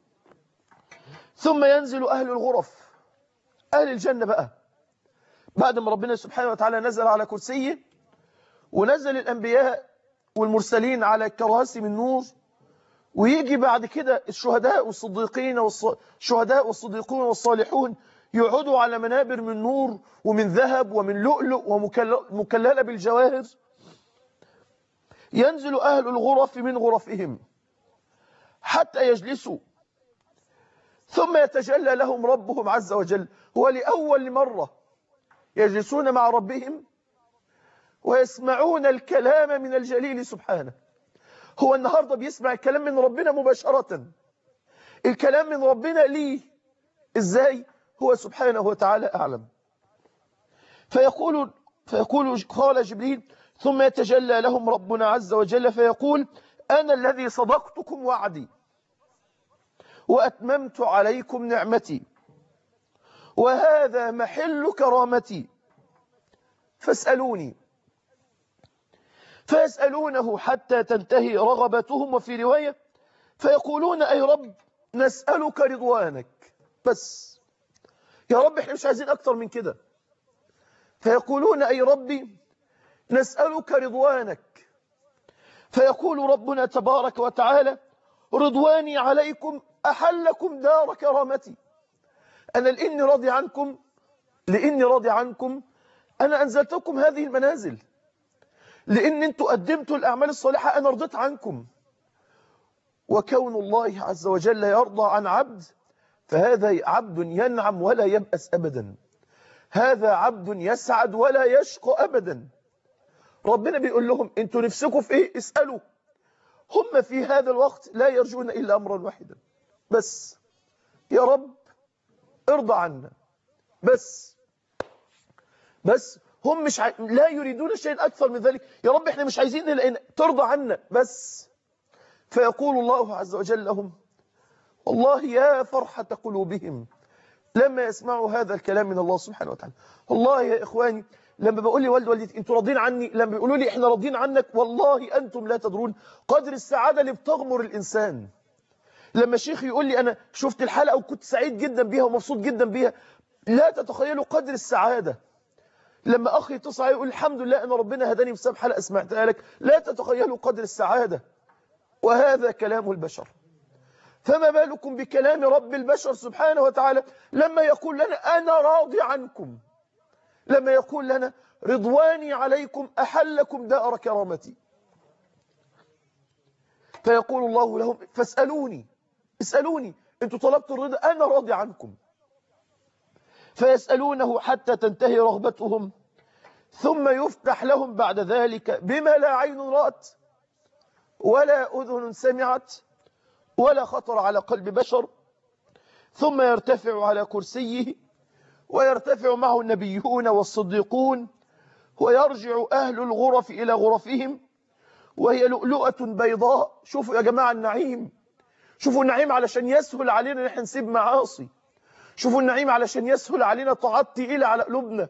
ثم ينزل أهل الغرف أهل الجنة بقى بعد ما ربنا سبحانه وتعالى نزل على كرسيه ونزل الأنبياء والمرسلين على كراسي من نور ويجي بعد كده الشهداء والصديقين والشهداء والصديقون والصالحون يقعدوا على منابر من نور ومن ذهب ومن لؤلؤ ومكللة بالجواهر ينزل أهل الغرف من غرفهم حتى يجلسوا ثم يتجلى لهم ربهم عز وجل هو لأول مرة يجلسون مع ربهم ويسمعون الكلام من الجليل سبحانه هو النهاردة بيسمع الكلام من ربنا مباشرة الكلام من ربنا ليه ازاي هو سبحانه وتعالى أعلم فيقول فيقول قال جبريل ثم يتجلى لهم ربنا عز وجل فيقول أنا الذي صدقتكم وعدي وأتممت عليكم نعمتي وهذا محل كرامتي فاسألوني فيسألونه حتى تنتهي رغبتهم وفي رواية فيقولون أي رب نسألك رضوانك بس يا رب احنا مش عايزين أكتر من كده فيقولون أي ربي نسألك رضوانك فيقول ربنا تبارك وتعالى رضواني عليكم أحلكم دار كرامتي أنا لإني راضي عنكم لإني راضي عنكم أنا أنزلتكم هذه المنازل لأن أنتم قدمتوا الأعمال الصالحة أنا رضيت عنكم وكون الله عز وجل يرضى عن عبد فهذا عبد ينعم ولا يبأس أبدا هذا عبد يسعد ولا يشقى أبدا ربنا بيقول لهم انتوا نفسكم في ايه اسألوا هم في هذا الوقت لا يرجون إلا أمرا واحدا بس يا رب ارضى عنا بس بس هم مش عاي... لا يريدون شيء أكثر من ذلك يا رب احنا مش عايزين إلا إن ترضى عنا بس فيقول الله عز وجل لهم والله يا فرحة قلوبهم لما يسمعوا هذا الكلام من الله سبحانه وتعالى والله يا إخواني لما بقول لي والد والدتي انتوا راضين عني لما بيقولوا لي احنا راضين عنك والله أنتم لا تدرون قدر السعادة اللي بتغمر الإنسان لما الشيخ يقول لي أنا شفت الحلقة وكنت سعيد جدا بيها ومبسوط جدا بيها لا تتخيلوا قدر السعادة لما أخي يتصل يقول الحمد لله أن ربنا هداني بسبب حلقة سمعتها لك لا تتخيلوا قدر السعادة وهذا كلام البشر فما بالكم بكلام رب البشر سبحانه وتعالى لما يقول لنا أنا راضي عنكم لما يقول لنا رضواني عليكم أحلكم دار كرامتي فيقول الله لهم فاسألوني اسألوني انتوا طلبتوا الرضا أنا راضي عنكم فيسألونه حتى تنتهي رغبتهم ثم يفتح لهم بعد ذلك بما لا عين رأت ولا أذن سمعت ولا خطر على قلب بشر ثم يرتفع على كرسيه ويرتفع معه النبيون والصديقون ويرجع أهل الغرف إلى غرفهم وهي لؤلؤة بيضاء شوفوا يا جماعة النعيم شوفوا النعيم علشان يسهل علينا ان احنا نسيب معاصي شوفوا النعيم علشان يسهل علينا طاعات تقيلة على قلوبنا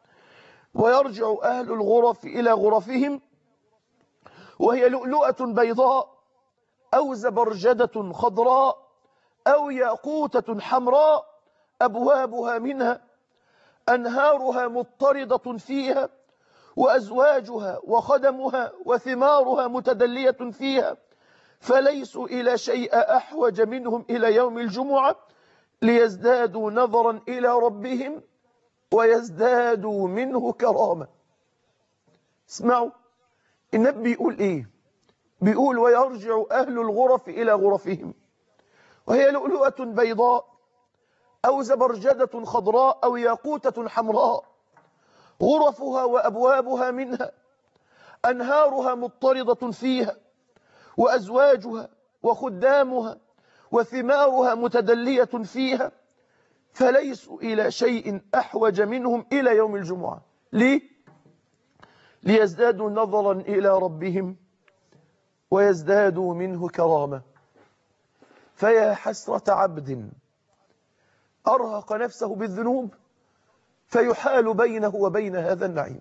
ويرجع أهل الغرف إلى غرفهم وهي لؤلؤة بيضاء أو زبرجدة خضراء أو ياقوتة حمراء أبوابها منها أنهارها مضطردة فيها وأزواجها وخدمها وثمارها متدلية فيها فليسوا إلى شيء أحوج منهم إلى يوم الجمعة ليزدادوا نظرا إلى ربهم ويزدادوا منه كرامة اسمعوا النبي بيقول إيه بيقول ويرجع أهل الغرف إلى غرفهم وهي لؤلؤة بيضاء أو زبرجدة خضراء أو ياقوتة حمراء غرفها وأبوابها منها أنهارها مضطردة فيها وأزواجها وخدامها وثمارها متدلية فيها فليسوا إلى شيء أحوج منهم إلى يوم الجمعة ليه؟ ليزدادوا نظرا إلى ربهم ويزدادوا منه كرامة فيا حسرة عبد أرهق نفسه بالذنوب فيحال بينه وبين هذا النعيم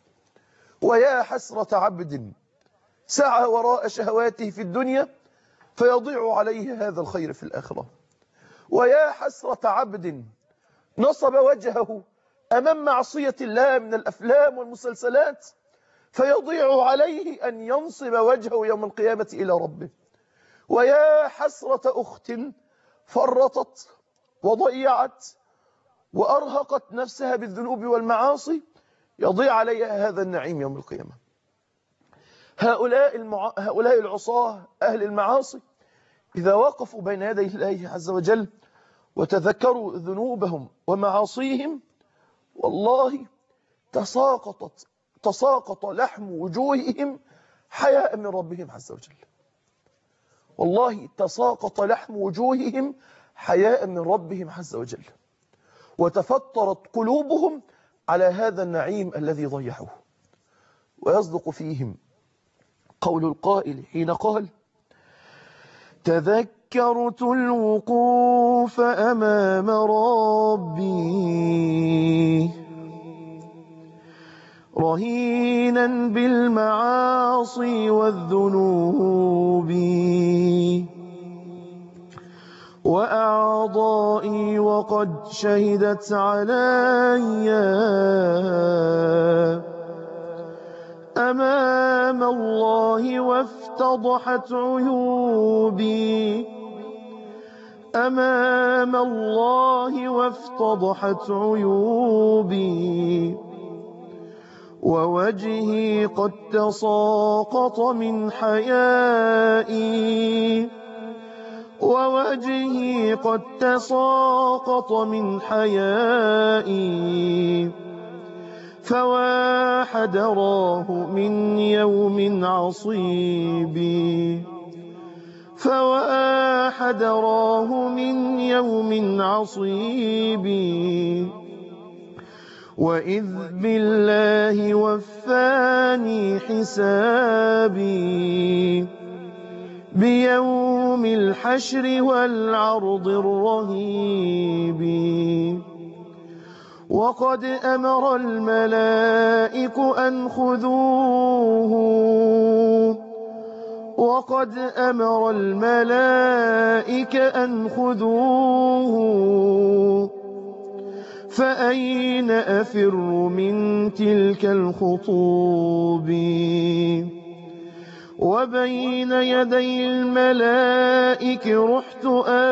ويا حسرة عبد سعى وراء شهواته في الدنيا فيضيع عليه هذا الخير في الآخرة ويا حسرة عبد نصب وجهه أمام معصية الله من الأفلام والمسلسلات فيضيع عليه أن ينصب وجهه يوم القيامة إلى ربه ويا حسرة أخت فرطت وضيعت وأرهقت نفسها بالذنوب والمعاصي يضيع عليها هذا النعيم يوم القيامة هؤلاء, المع... هؤلاء العصاة أهل المعاصي إذا وقفوا بين يدي الله عز وجل وتذكروا ذنوبهم ومعاصيهم والله تساقطت تساقط لحم وجوههم حياء من ربهم عز وجل والله تساقط لحم وجوههم حياء من ربهم عز وجل وتفطرت قلوبهم على هذا النعيم الذي ضيعوه ويصدق فيهم قول القائل حين قال تذكرت الوقوف أمام ربي رهينا بالمعاصي والذنوب وأعضائي وقد شهدت علي أمام الله وافتضحت عيوبي أمام الله وافتضحت عيوبي ووجهي قد تساقط من حيائي ووجهي قد تساقط من حيائي فواحد راه من يوم عصيبي فواحد راه من يوم عصيبي وإذ بالله وفاني حسابي بيوم الحشر والعرض الرهيب وقد أمر الملائك أن خذوه وقد أمر الملائك أن خذوه فأين أفر من تلك الخطوب وبين يدي الملائك رحت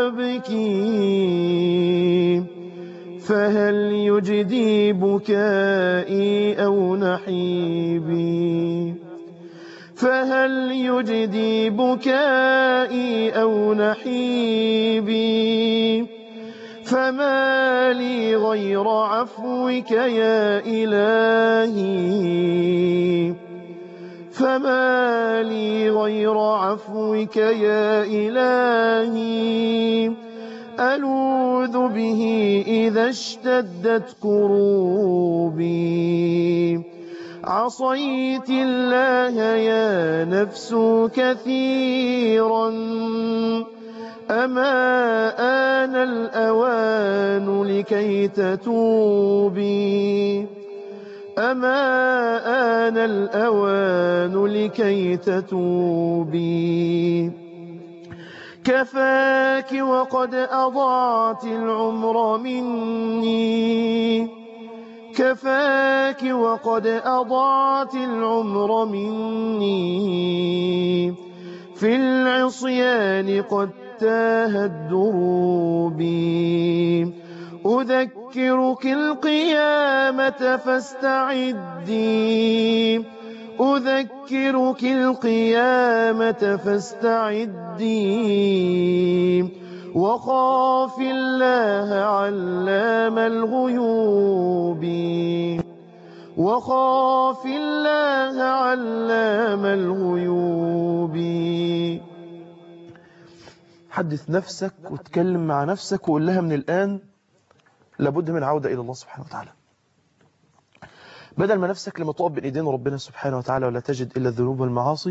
أبكي فهل يجدي بكائي أو نحيبي فهل يجدي بكائي أو نحيبي فما لي غير عفوك يا إلهي فما لي غير عفوك يا إلهي ألوذ به إذا اشتدت كروبي عصيت الله يا نفس كثيرا أما آن الأوان لكي تتوبي أما آن الأوان لكي تتوبي كفاك وقد أضعت العمر مني كفاك وقد أضعت العمر مني في العصيان قد تاهت دروبي أذكرك القيامة فاستعدي أذكرك القيامة فاستعدي وخاف الله علام الغيوب وخاف الله علام الغيوب حدث نفسك وتكلم مع نفسك وقول لها من الآن لابد من عودة إلى الله سبحانه وتعالى بدل ما نفسك لما تقف بين ايدين ربنا سبحانه وتعالى ولا تجد إلا الذنوب والمعاصي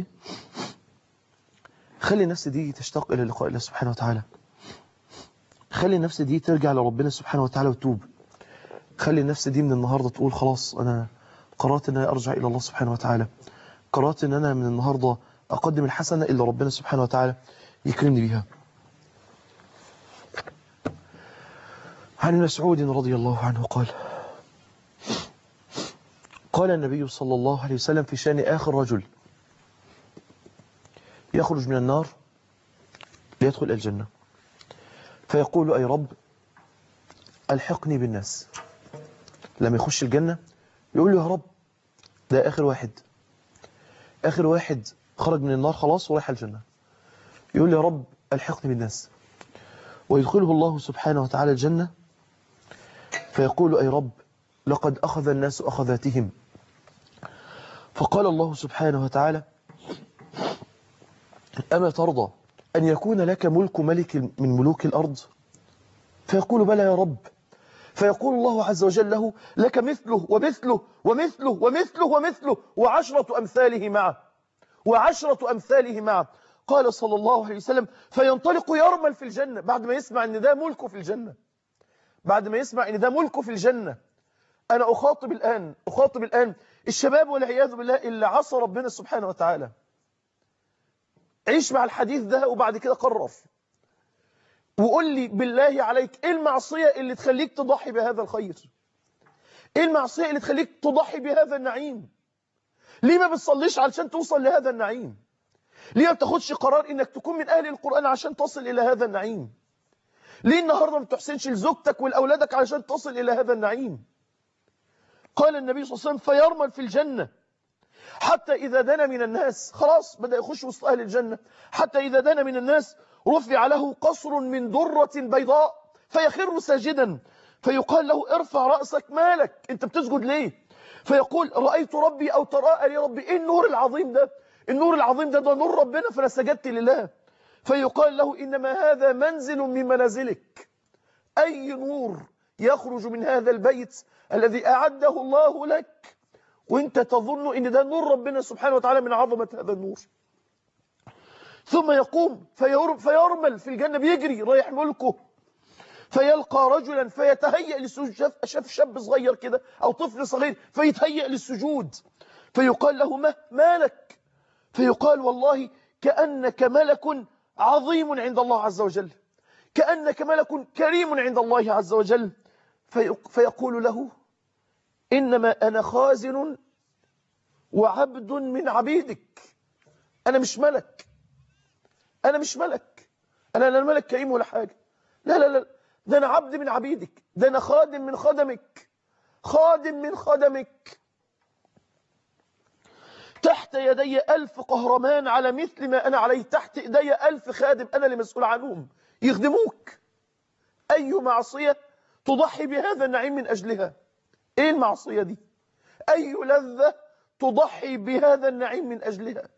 خلي النفس دي تشتاق إلى لقاء الله سبحانه وتعالى خلي النفس دي ترجع لربنا سبحانه وتعالى وتوب خلي النفس دي من النهاردة تقول خلاص أنا قررت أن أنا أرجع إلى الله سبحانه وتعالى قررت أن أنا من النهاردة أقدم الحسنة إلا ربنا سبحانه وتعالى يكرمني بها عن مسعود رضي الله عنه قال قال النبي صلى الله عليه وسلم في شأن آخر رجل يخرج من النار ليدخل الجنة فيقول أي رب ألحقني بالناس لما يخش الجنة يقول له يا رب ده آخر واحد آخر واحد خرج من النار خلاص ورايح الجنة يقول يا رب ألحقني بالناس ويدخله الله سبحانه وتعالى الجنة فيقول أي رب لقد أخذ الناس أخذاتهم فقال الله سبحانه وتعالى أما ترضى أن يكون لك ملك ملك من ملوك الأرض فيقول بلى يا رب فيقول الله عز وجل له لك مثله ومثله ومثله ومثله ومثله وعشرة أمثاله معه وعشرة أمثاله معه قال صلى الله عليه وسلم فينطلق يرمل في الجنة بعد ما يسمع أن ده ملكه في الجنة بعد ما يسمع أن ده ملكه في الجنة أنا أخاطب الآن أخاطب الآن الشباب والعياذ بالله اللي عصى ربنا سبحانه وتعالى عيش مع الحديث ده وبعد كده قرر وقول لي بالله عليك ايه المعصية اللي تخليك تضحي بهذا الخير ايه المعصية اللي تخليك تضحي بهذا النعيم ليه ما بتصليش علشان توصل لهذا النعيم ليه ما بتاخدش قرار انك تكون من اهل القرآن عشان تصل الى هذا النعيم ليه النهاردة ما بتحسنش لزوجتك ولأولادك علشان تصل الى هذا النعيم قال النبي صلى الله عليه وسلم فيرمل في الجنة حتى إذا دنا من الناس خلاص بدأ يخش وسط أهل الجنة حتى إذا دنا من الناس رفع له قصر من درة بيضاء فيخر ساجدا فيقال له ارفع رأسك مالك انت بتسجد ليه فيقول رأيت ربي أو تراءى لي ربي ايه النور العظيم ده النور العظيم ده ده نور ربنا فانا سجدت لله فيقال له إنما هذا منزل من منازلك أي نور يخرج من هذا البيت الذي أعده الله لك وانت تظن ان ده نور ربنا سبحانه وتعالى من عظمة هذا النور ثم يقوم فيرمل في الجنة بيجري رايح ملكه فيلقى رجلا فيتهيأ للسجود شاف, شاف شاب صغير كده أو طفل صغير فيتهيأ للسجود فيقال له ما مالك فيقال والله كأنك ملك عظيم عند الله عز وجل كأنك ملك كريم عند الله عز وجل فيقول له إنما أنا خازن وعبد من عبيدك أنا مش ملك أنا مش ملك أنا لا ملك كريم ولا حاجة لا لا لا ده أنا عبد من عبيدك ده أنا خادم من خدمك خادم من خدمك تحت يدي ألف قهرمان على مثل ما أنا عليه تحت يدي ألف خادم أنا اللي مسؤول عنهم يخدموك أي معصية تضحي بهذا النعيم من أجلها ايه المعصية دي اي لذة تضحي بهذا النعيم من اجلها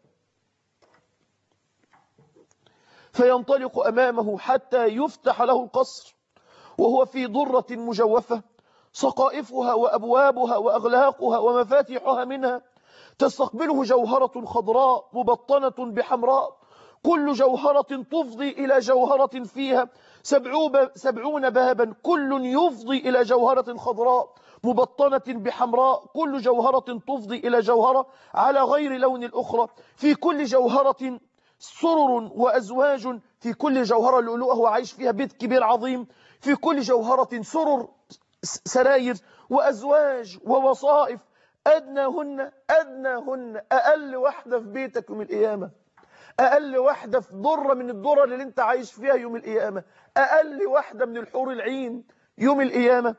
فينطلق امامه حتى يفتح له القصر وهو في ضرة مجوفة سقائفها وابوابها واغلاقها ومفاتيحها منها تستقبله جوهرة خضراء مبطنة بحمراء كل جوهرة تفضي إلى جوهرة فيها سبعون بابا كل يفضي إلى جوهرة خضراء مبطنة بحمراء كل جوهرة تفضي إلى جوهرة على غير لون الأخرى في كل جوهرة سرر وأزواج في كل جوهرة لؤلؤة هو عايش فيها بيت كبير عظيم في كل جوهرة سرر سراير وأزواج ووصائف أدناهن أدناهن أقل واحدة في بيتك يوم القيامة أقل واحدة في ضرة من الضرر اللي انت عايش فيها يوم القيامة أقل واحدة من الحور العين يوم القيامة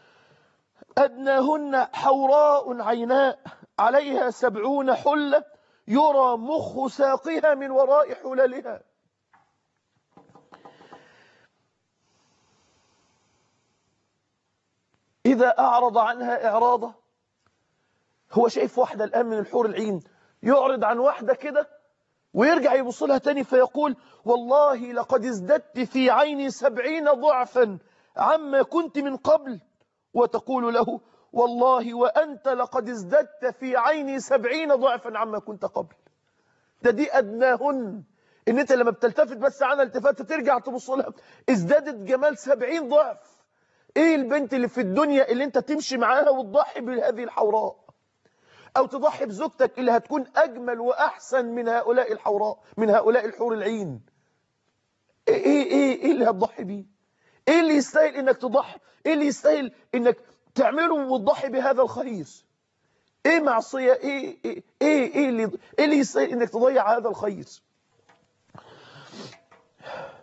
أدناهن حوراء عيناء عليها سبعون حلة يرى مخ ساقها من وراء حللها إذا أعرض عنها إعراضة هو شايف واحدة الآن من الحور العين يعرض عن واحدة كده ويرجع يبص لها تاني فيقول والله لقد ازددت في عيني سبعين ضعفا عما كنت من قبل وتقول له والله وأنت لقد ازددت في عيني سبعين ضعفا عما كنت قبل ده دي أدناهن إن أنت لما بتلتفت بس عنها التفات ترجع تبص لها ازدادت جمال سبعين ضعف إيه البنت اللي في الدنيا اللي أنت تمشي معاها وتضحي بهذه الحوراء أو تضحي بزوجتك اللي هتكون أجمل وأحسن من هؤلاء الحوراء من هؤلاء الحور العين إيه إيه إيه, إيه اللي هتضحي بيه إيه اللي يستاهل إنك تضحي إيه اللي يستاهل إنك تعمله وتضحي بهذا الخير إيه معصية إيه إيه إيه, إيه اللي إيه اللي يستاهل إنك تضيع هذا الخير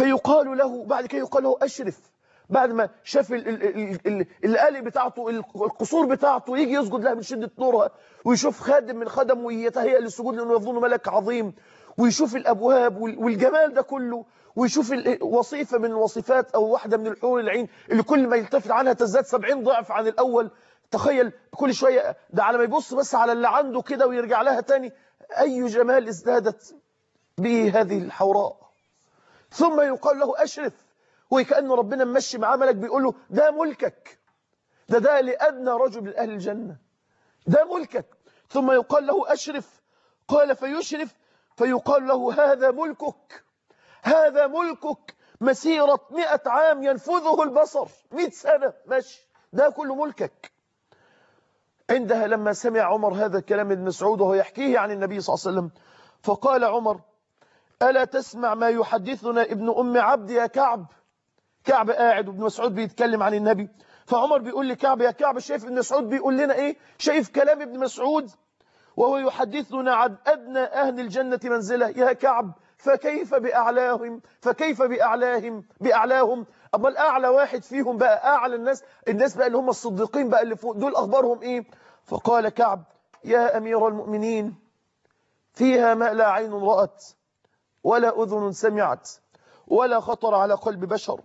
فيقال له بعد كده يقال له أشرف بعد ما شاف ال- ال- ال- ال- الآلي بتاعته القصور بتاعته يجي يسجد لها من شدة نورها ويشوف خادم من خدمه ويتهيأ للسجود لأنه يظن ملك عظيم ويشوف الأبواب وال- والجمال ده كله ويشوف ال- وصيفة من الوصفات أو واحدة من الحور العين اللي كل ما يلتفت عنها تزداد 70 ضعف عن الأول تخيل كل شوية ده على ما يبص بس على اللي عنده كده ويرجع لها تاني أي جمال ازدادت به هذه الحوراء ثم يقال له أشرف وكأن ربنا ممشي معاه ملك بيقول له ده ملكك ده ده لأدنى رجل من أهل الجنة ده ملكك ثم يقال له أشرف قال فيشرف فيقال له هذا ملكك هذا ملكك مسيرة مئة عام ينفذه البصر مئة سنة ماشي ده كله ملكك عندها لما سمع عمر هذا الكلام ابن مسعود وهو يحكيه عن النبي صلى الله عليه وسلم فقال عمر ألا تسمع ما يحدثنا ابن أم عبد يا كعب كعب قاعد وابن مسعود بيتكلم عن النبي فعمر بيقول لكعب يا كعب شايف ابن مسعود بيقول لنا ايه شايف كلام ابن مسعود وهو يحدثنا عن أدنى أهل الجنة منزلة يا كعب فكيف بأعلاهم فكيف بأعلاهم بأعلاهم أما الأعلى واحد فيهم بقى أعلى الناس الناس بقى اللي هم الصديقين بقى اللي فوق دول أخبارهم إيه فقال كعب يا أمير المؤمنين فيها ما لا عين رأت ولا أذن سمعت ولا خطر على قلب بشر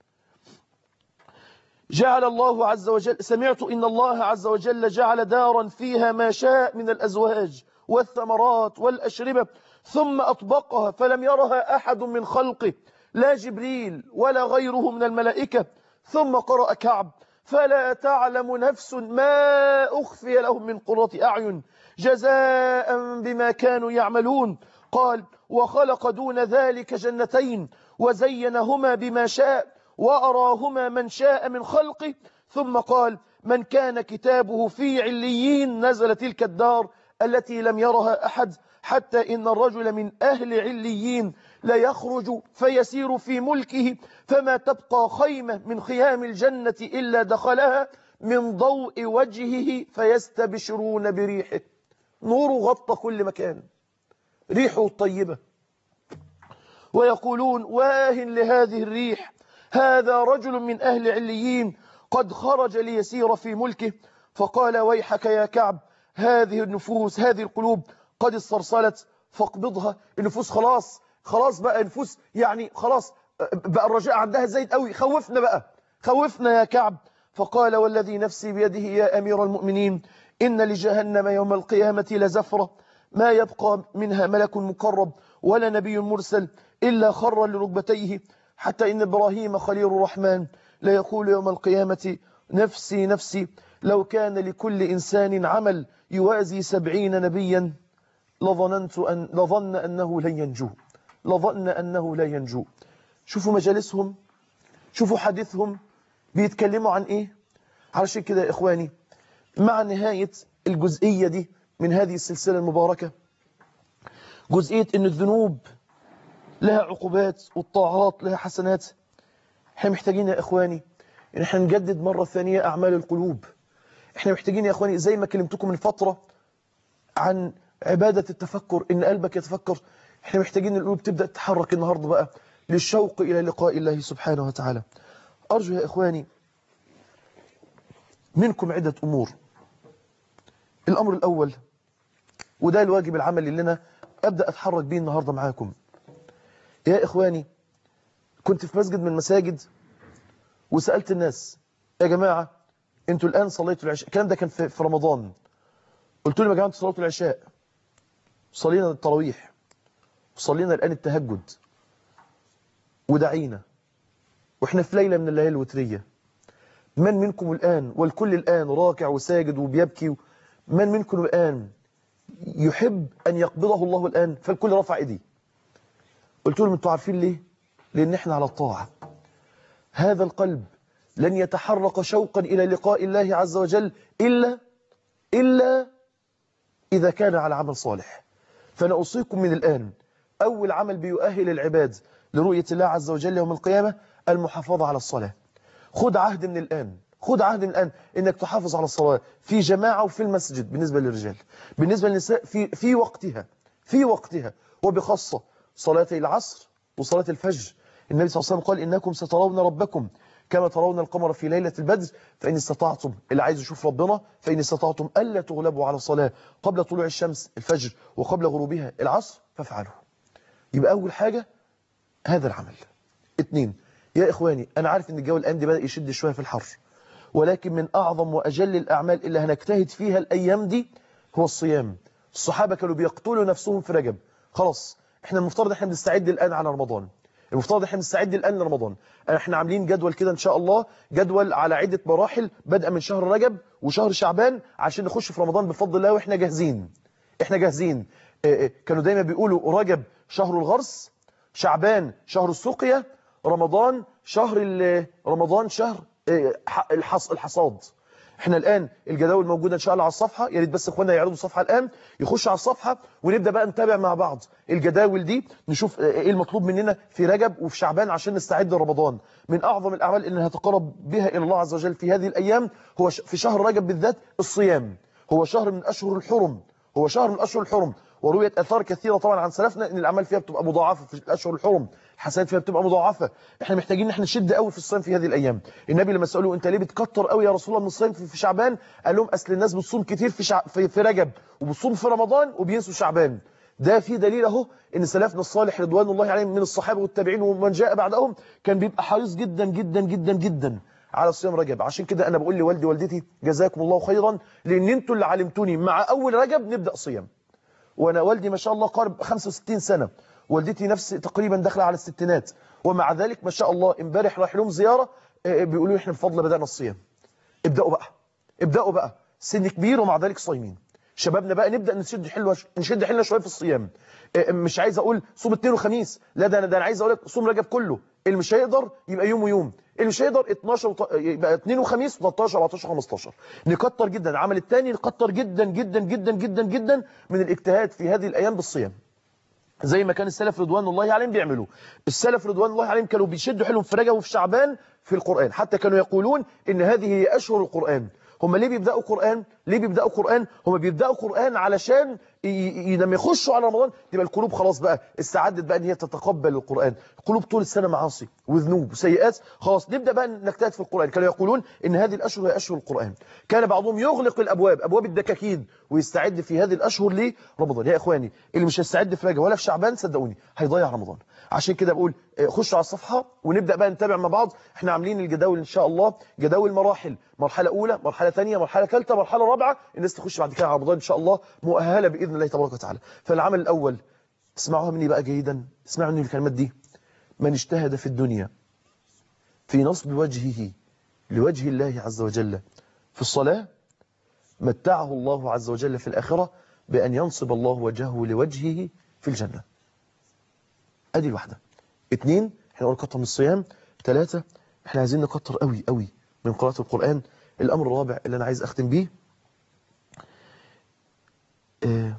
جعل الله عز وجل سمعت إن الله عز وجل جعل دارا فيها ما شاء من الأزواج والثمرات والأشربة ثم أطبقها فلم يرها أحد من خلقه لا جبريل ولا غيره من الملائكة ثم قرأ كعب فلا تعلم نفس ما أخفي لهم من قرة أعين جزاء بما كانوا يعملون قال وخلق دون ذلك جنتين وزينهما بما شاء وأراهما من شاء من خلقه ثم قال من كان كتابه في عليين نزل تلك الدار التي لم يرها أحد حتى إن الرجل من أهل عليين لا يخرج فيسير في ملكه فما تبقى خيمة من خيام الجنة إلا دخلها من ضوء وجهه فيستبشرون بريحه نور غطى كل مكان ريحه طيبة ويقولون واه لهذه الريح هذا رجل من أهل عليين قد خرج ليسير في ملكه فقال ويحك يا كعب هذه النفوس هذه القلوب قد استرسلت فاقبضها النفوس خلاص خلاص بقى نفوس يعني خلاص بقى الرجاء عندها زايد قوي خوفنا بقى خوفنا يا كعب فقال والذي نفسي بيده يا أمير المؤمنين إن لجهنم يوم القيامة لزفرة ما يبقى منها ملك مقرب ولا نبي مرسل إلا خر لركبتيه حتى إن إبراهيم خليل الرحمن لا يقول يوم القيامة نفسي نفسي لو كان لكل إنسان عمل يوازي سبعين نبيا لظننت أن لظن أنه لن ينجو لظن أنه لا ينجو شوفوا مجالسهم شوفوا حديثهم بيتكلموا عن إيه علشان كده يا إخواني مع نهاية الجزئية دي من هذه السلسلة المباركة جزئية أن الذنوب لها عقوبات والطاعات لها حسنات احنا محتاجين يا إخواني ان احنا نجدد مرة ثانية أعمال القلوب احنا محتاجين يا إخواني زي ما كلمتكم من فترة عن عبادة التفكر إن قلبك يتفكر احنا محتاجين القلوب تبدأ تتحرك النهاردة بقى للشوق إلى لقاء الله سبحانه وتعالى أرجو يا إخواني منكم عدة أمور الأمر الأول وده الواجب العملي اللي أنا أبدأ أتحرك بيه النهاردة معاكم يا إخواني كنت في مسجد من المساجد وسألت الناس يا جماعة انتوا الآن صليتوا العشاء الكلام ده كان في في رمضان قلت لهم يا جماعة انتوا صليتوا العشاء صلينا التراويح وصلينا الآن التهجد ودعينا واحنا في ليلة من الليالي الوترية من منكم الآن والكل الآن راكع وساجد وبيبكي من منكم الآن يحب أن يقبضه الله الآن فالكل رفع ايديه قلت لهم انتوا عارفين ليه لأن احنا على الطاعة هذا القلب لن يتحرك شوقا إلى لقاء الله عز وجل إلا إلا إذا كان على عمل صالح فأنا أوصيكم من الآن أول عمل بيؤهل العباد لرؤية الله عز وجل يوم القيامة المحافظة على الصلاة خد عهد من الآن خد عهد من الآن إنك تحافظ على الصلاة في جماعة وفي المسجد بالنسبة للرجال بالنسبة للنساء في, في وقتها في وقتها وبخاصة صلاتي العصر وصلاة الفجر النبي صلى الله عليه وسلم قال إنكم سترون ربكم كما ترون القمر في ليلة البدر فإن استطعتم اللي عايز يشوف ربنا فإن استطعتم ألا تغلبوا على الصلاة قبل طلوع الشمس الفجر وقبل غروبها العصر فافعلوا يبقى أول حاجة هذا العمل اتنين يا إخواني أنا عارف إن الجو الآن دي بدأ يشد شوية في الحر ولكن من أعظم وأجل الأعمال اللي هنجتهد فيها الأيام دي هو الصيام الصحابة كانوا بيقتلوا نفسهم في رجب خلاص احنا المفترض احنا بنستعد الآن على رمضان المفترض احنا بنستعد الآن لرمضان احنا عاملين جدول كده ان شاء الله جدول على عدة مراحل بدءا من شهر رجب وشهر شعبان عشان نخش في رمضان بفضل الله واحنا جاهزين احنا جاهزين اه اه كانوا دايما بيقولوا رجب شهر الغرس شعبان شهر السقيا رمضان شهر رمضان شهر اه الحص الحصاد احنا الآن الجداول موجودة ان شاء الله على الصفحة يا ريت بس اخوانا يعرضوا الصفحة الآن يخش على الصفحة ونبدأ بقى نتابع مع بعض الجداول دي نشوف ايه المطلوب مننا في رجب وفي شعبان عشان نستعد لرمضان من أعظم الأعمال اللي هتقرب بها إلى الله عز وجل في هذه الأيام هو في شهر رجب بالذات الصيام هو شهر من أشهر الحرم هو شهر من أشهر الحرم ورويت أثار كثيرة طبعا عن سلفنا ان الأعمال فيها بتبقى مضاعفة في الأشهر الحرم الحسنات فيها بتبقى مضاعفة احنا محتاجين ان احنا نشد قوي في الصيام في هذه الأيام النبي لما سألوه انت ليه بتكتر قوي يا رسول الله من الصيام في شعبان قال لهم أصل الناس بتصوم كتير في, شع... في, في رجب وبتصوم في رمضان وبينسوا شعبان ده في دليل اهو ان سلفنا الصالح رضوان الله عليهم من الصحابة والتابعين ومن جاء بعدهم كان بيبقى حريص جدا جدا جدا جدا على صيام رجب عشان كده انا بقول لوالدي والدتي جزاكم الله خيرا لان انتوا اللي علمتوني مع اول رجب نبدا صيام وانا والدي ما شاء الله قارب 65 سنة والدتي نفس تقريبا داخله على الستينات ومع ذلك ما شاء الله امبارح رايح لهم زيارة بيقولوا لي احنا بفضل بدأنا الصيام ابدأوا بقى ابدأوا بقى سن كبير ومع ذلك صايمين شبابنا بقى نبدأ نشد حلوة نشد حيلنا شوية في الصيام مش عايز اقول صوم اثنين وخميس لا ده انا ده انا عايز اقول لك صوم رجب كله اللي مش هيقدر يبقى يوم ويوم اللي مش هيقدر 12 وط... يبقى 2 وخميس و13 14 15 نكتر جدا العمل الثاني نكتر جدا جدا جدا جدا جدا من الاجتهاد في هذه الايام بالصيام زي ما كان السلف رضوان الله عليهم بيعملوا السلف رضوان الله عليهم كانوا بيشدوا حيلهم في رجب وفي شعبان في القرآن حتى كانوا يقولون ان هذه هي اشهر القرآن هم ليه بيبداوا قرآن ليه بيبداوا قرآن هم بيبداوا قرآن علشان لما يخشوا على رمضان تبقى القلوب خلاص بقى استعدت بقى ان هي تتقبل القرآن القلوب طول السنة معاصي وذنوب وسيئات خلاص نبدأ بقى نجتهد في القرآن كانوا يقولون ان هذه الاشهر هي اشهر القرآن كان بعضهم يغلق الابواب ابواب الدكاكين ويستعد في هذه الاشهر لرمضان يا اخواني اللي مش هيستعد في رجب ولا في شعبان صدقوني هيضيع رمضان عشان كده بقول خشوا على الصفحة ونبدأ بقى نتابع مع بعض احنا عاملين الجداول ان شاء الله جداول مراحل مرحلة اولى مرحلة ثانية مرحلة ثالثة مرحلة رابعة الناس تخش بعد كده على رمضان ان شاء الله مؤهلة باذن الله تبارك وتعالى فالعمل الاول اسمعوها مني بقى جيدا اسمعوا مني الكلمات دي من اجتهد في الدنيا في نصب وجهه لوجه الله عز وجل في الصلاة متعه الله عز وجل في الآخرة بأن ينصب الله وجهه لوجهه في الجنة ادي الواحدة اتنين احنا قلنا كتر من الصيام ثلاثة احنا عايزين نكتر قوي قوي من قراءة القرآن الامر الرابع اللي انا عايز اختم بيه اه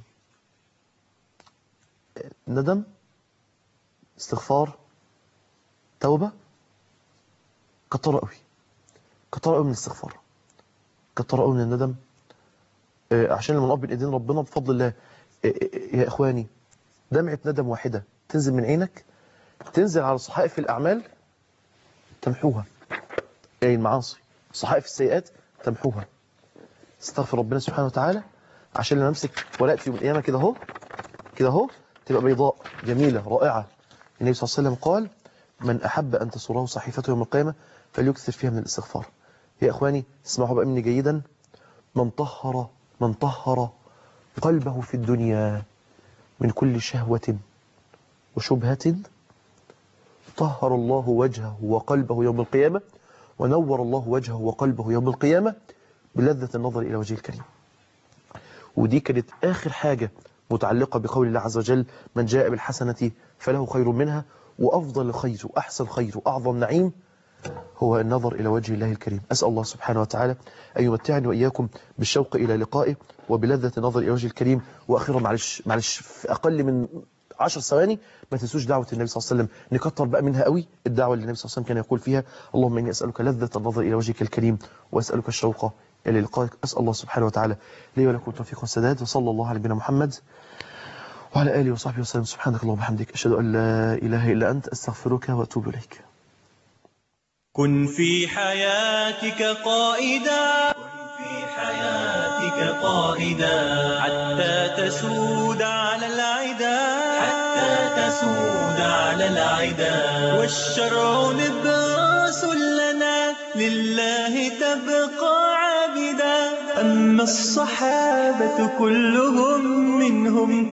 ندم استغفار توبة كتر قوي كتر قوي من الاستغفار كتر قوي من الندم اه عشان لما نقف بين ايدين ربنا بفضل الله اه يا اخواني دمعة ندم واحدة تنزل من عينك تنزل على صحائف الأعمال تمحوها أي المعاصي صحائف السيئات تمحوها استغفر ربنا سبحانه وتعالى عشان لما نمسك ورقة يوم القيامة كده اهو كده اهو تبقى بيضاء جميلة رائعة النبي صلى الله عليه وسلم قال من أحب أن تسره صحيفته يوم القيامة فليكثر فيها من الاستغفار يا إخواني اسمعوا بقى مني جيدا من طهر من طهر قلبه في الدنيا من كل شهوة وشبهة طهر الله وجهه وقلبه يوم القيامة ونور الله وجهه وقلبه يوم القيامة بلذة النظر إلى وجه الكريم ودي كانت آخر حاجة متعلقة بقول الله عز وجل من جاء بالحسنة فله خير منها وأفضل خير وأحسن خير وأعظم نعيم هو النظر إلى وجه الله الكريم أسأل الله سبحانه وتعالى أن يمتعني وإياكم بالشوق إلى لقائه وبلذة النظر إلى وجه الكريم وأخيرا معلش معلش في أقل من عشر ثواني ما تنسوش دعوة النبي صلى الله عليه وسلم نكتر بقى منها قوي الدعوة اللي النبي صلى الله عليه وسلم كان يقول فيها اللهم إني أسألك لذة النظر إلى وجهك الكريم وأسألك الشوق إلى لقائك أسأل الله سبحانه وتعالى لي ولكم التوفيق والسداد وصلى الله على نبينا محمد وعلى آله وصحبه وسلم سبحانك اللهم وبحمدك أشهد أن لا إله إلا أنت أستغفرك وأتوب إليك كن في حياتك قائدا كن في حياتك قائدا حتى تسود على العدا حتى تسود على العدا والشرع نبراس لنا لله تبقى عابدا أما الصحابة كلهم منهم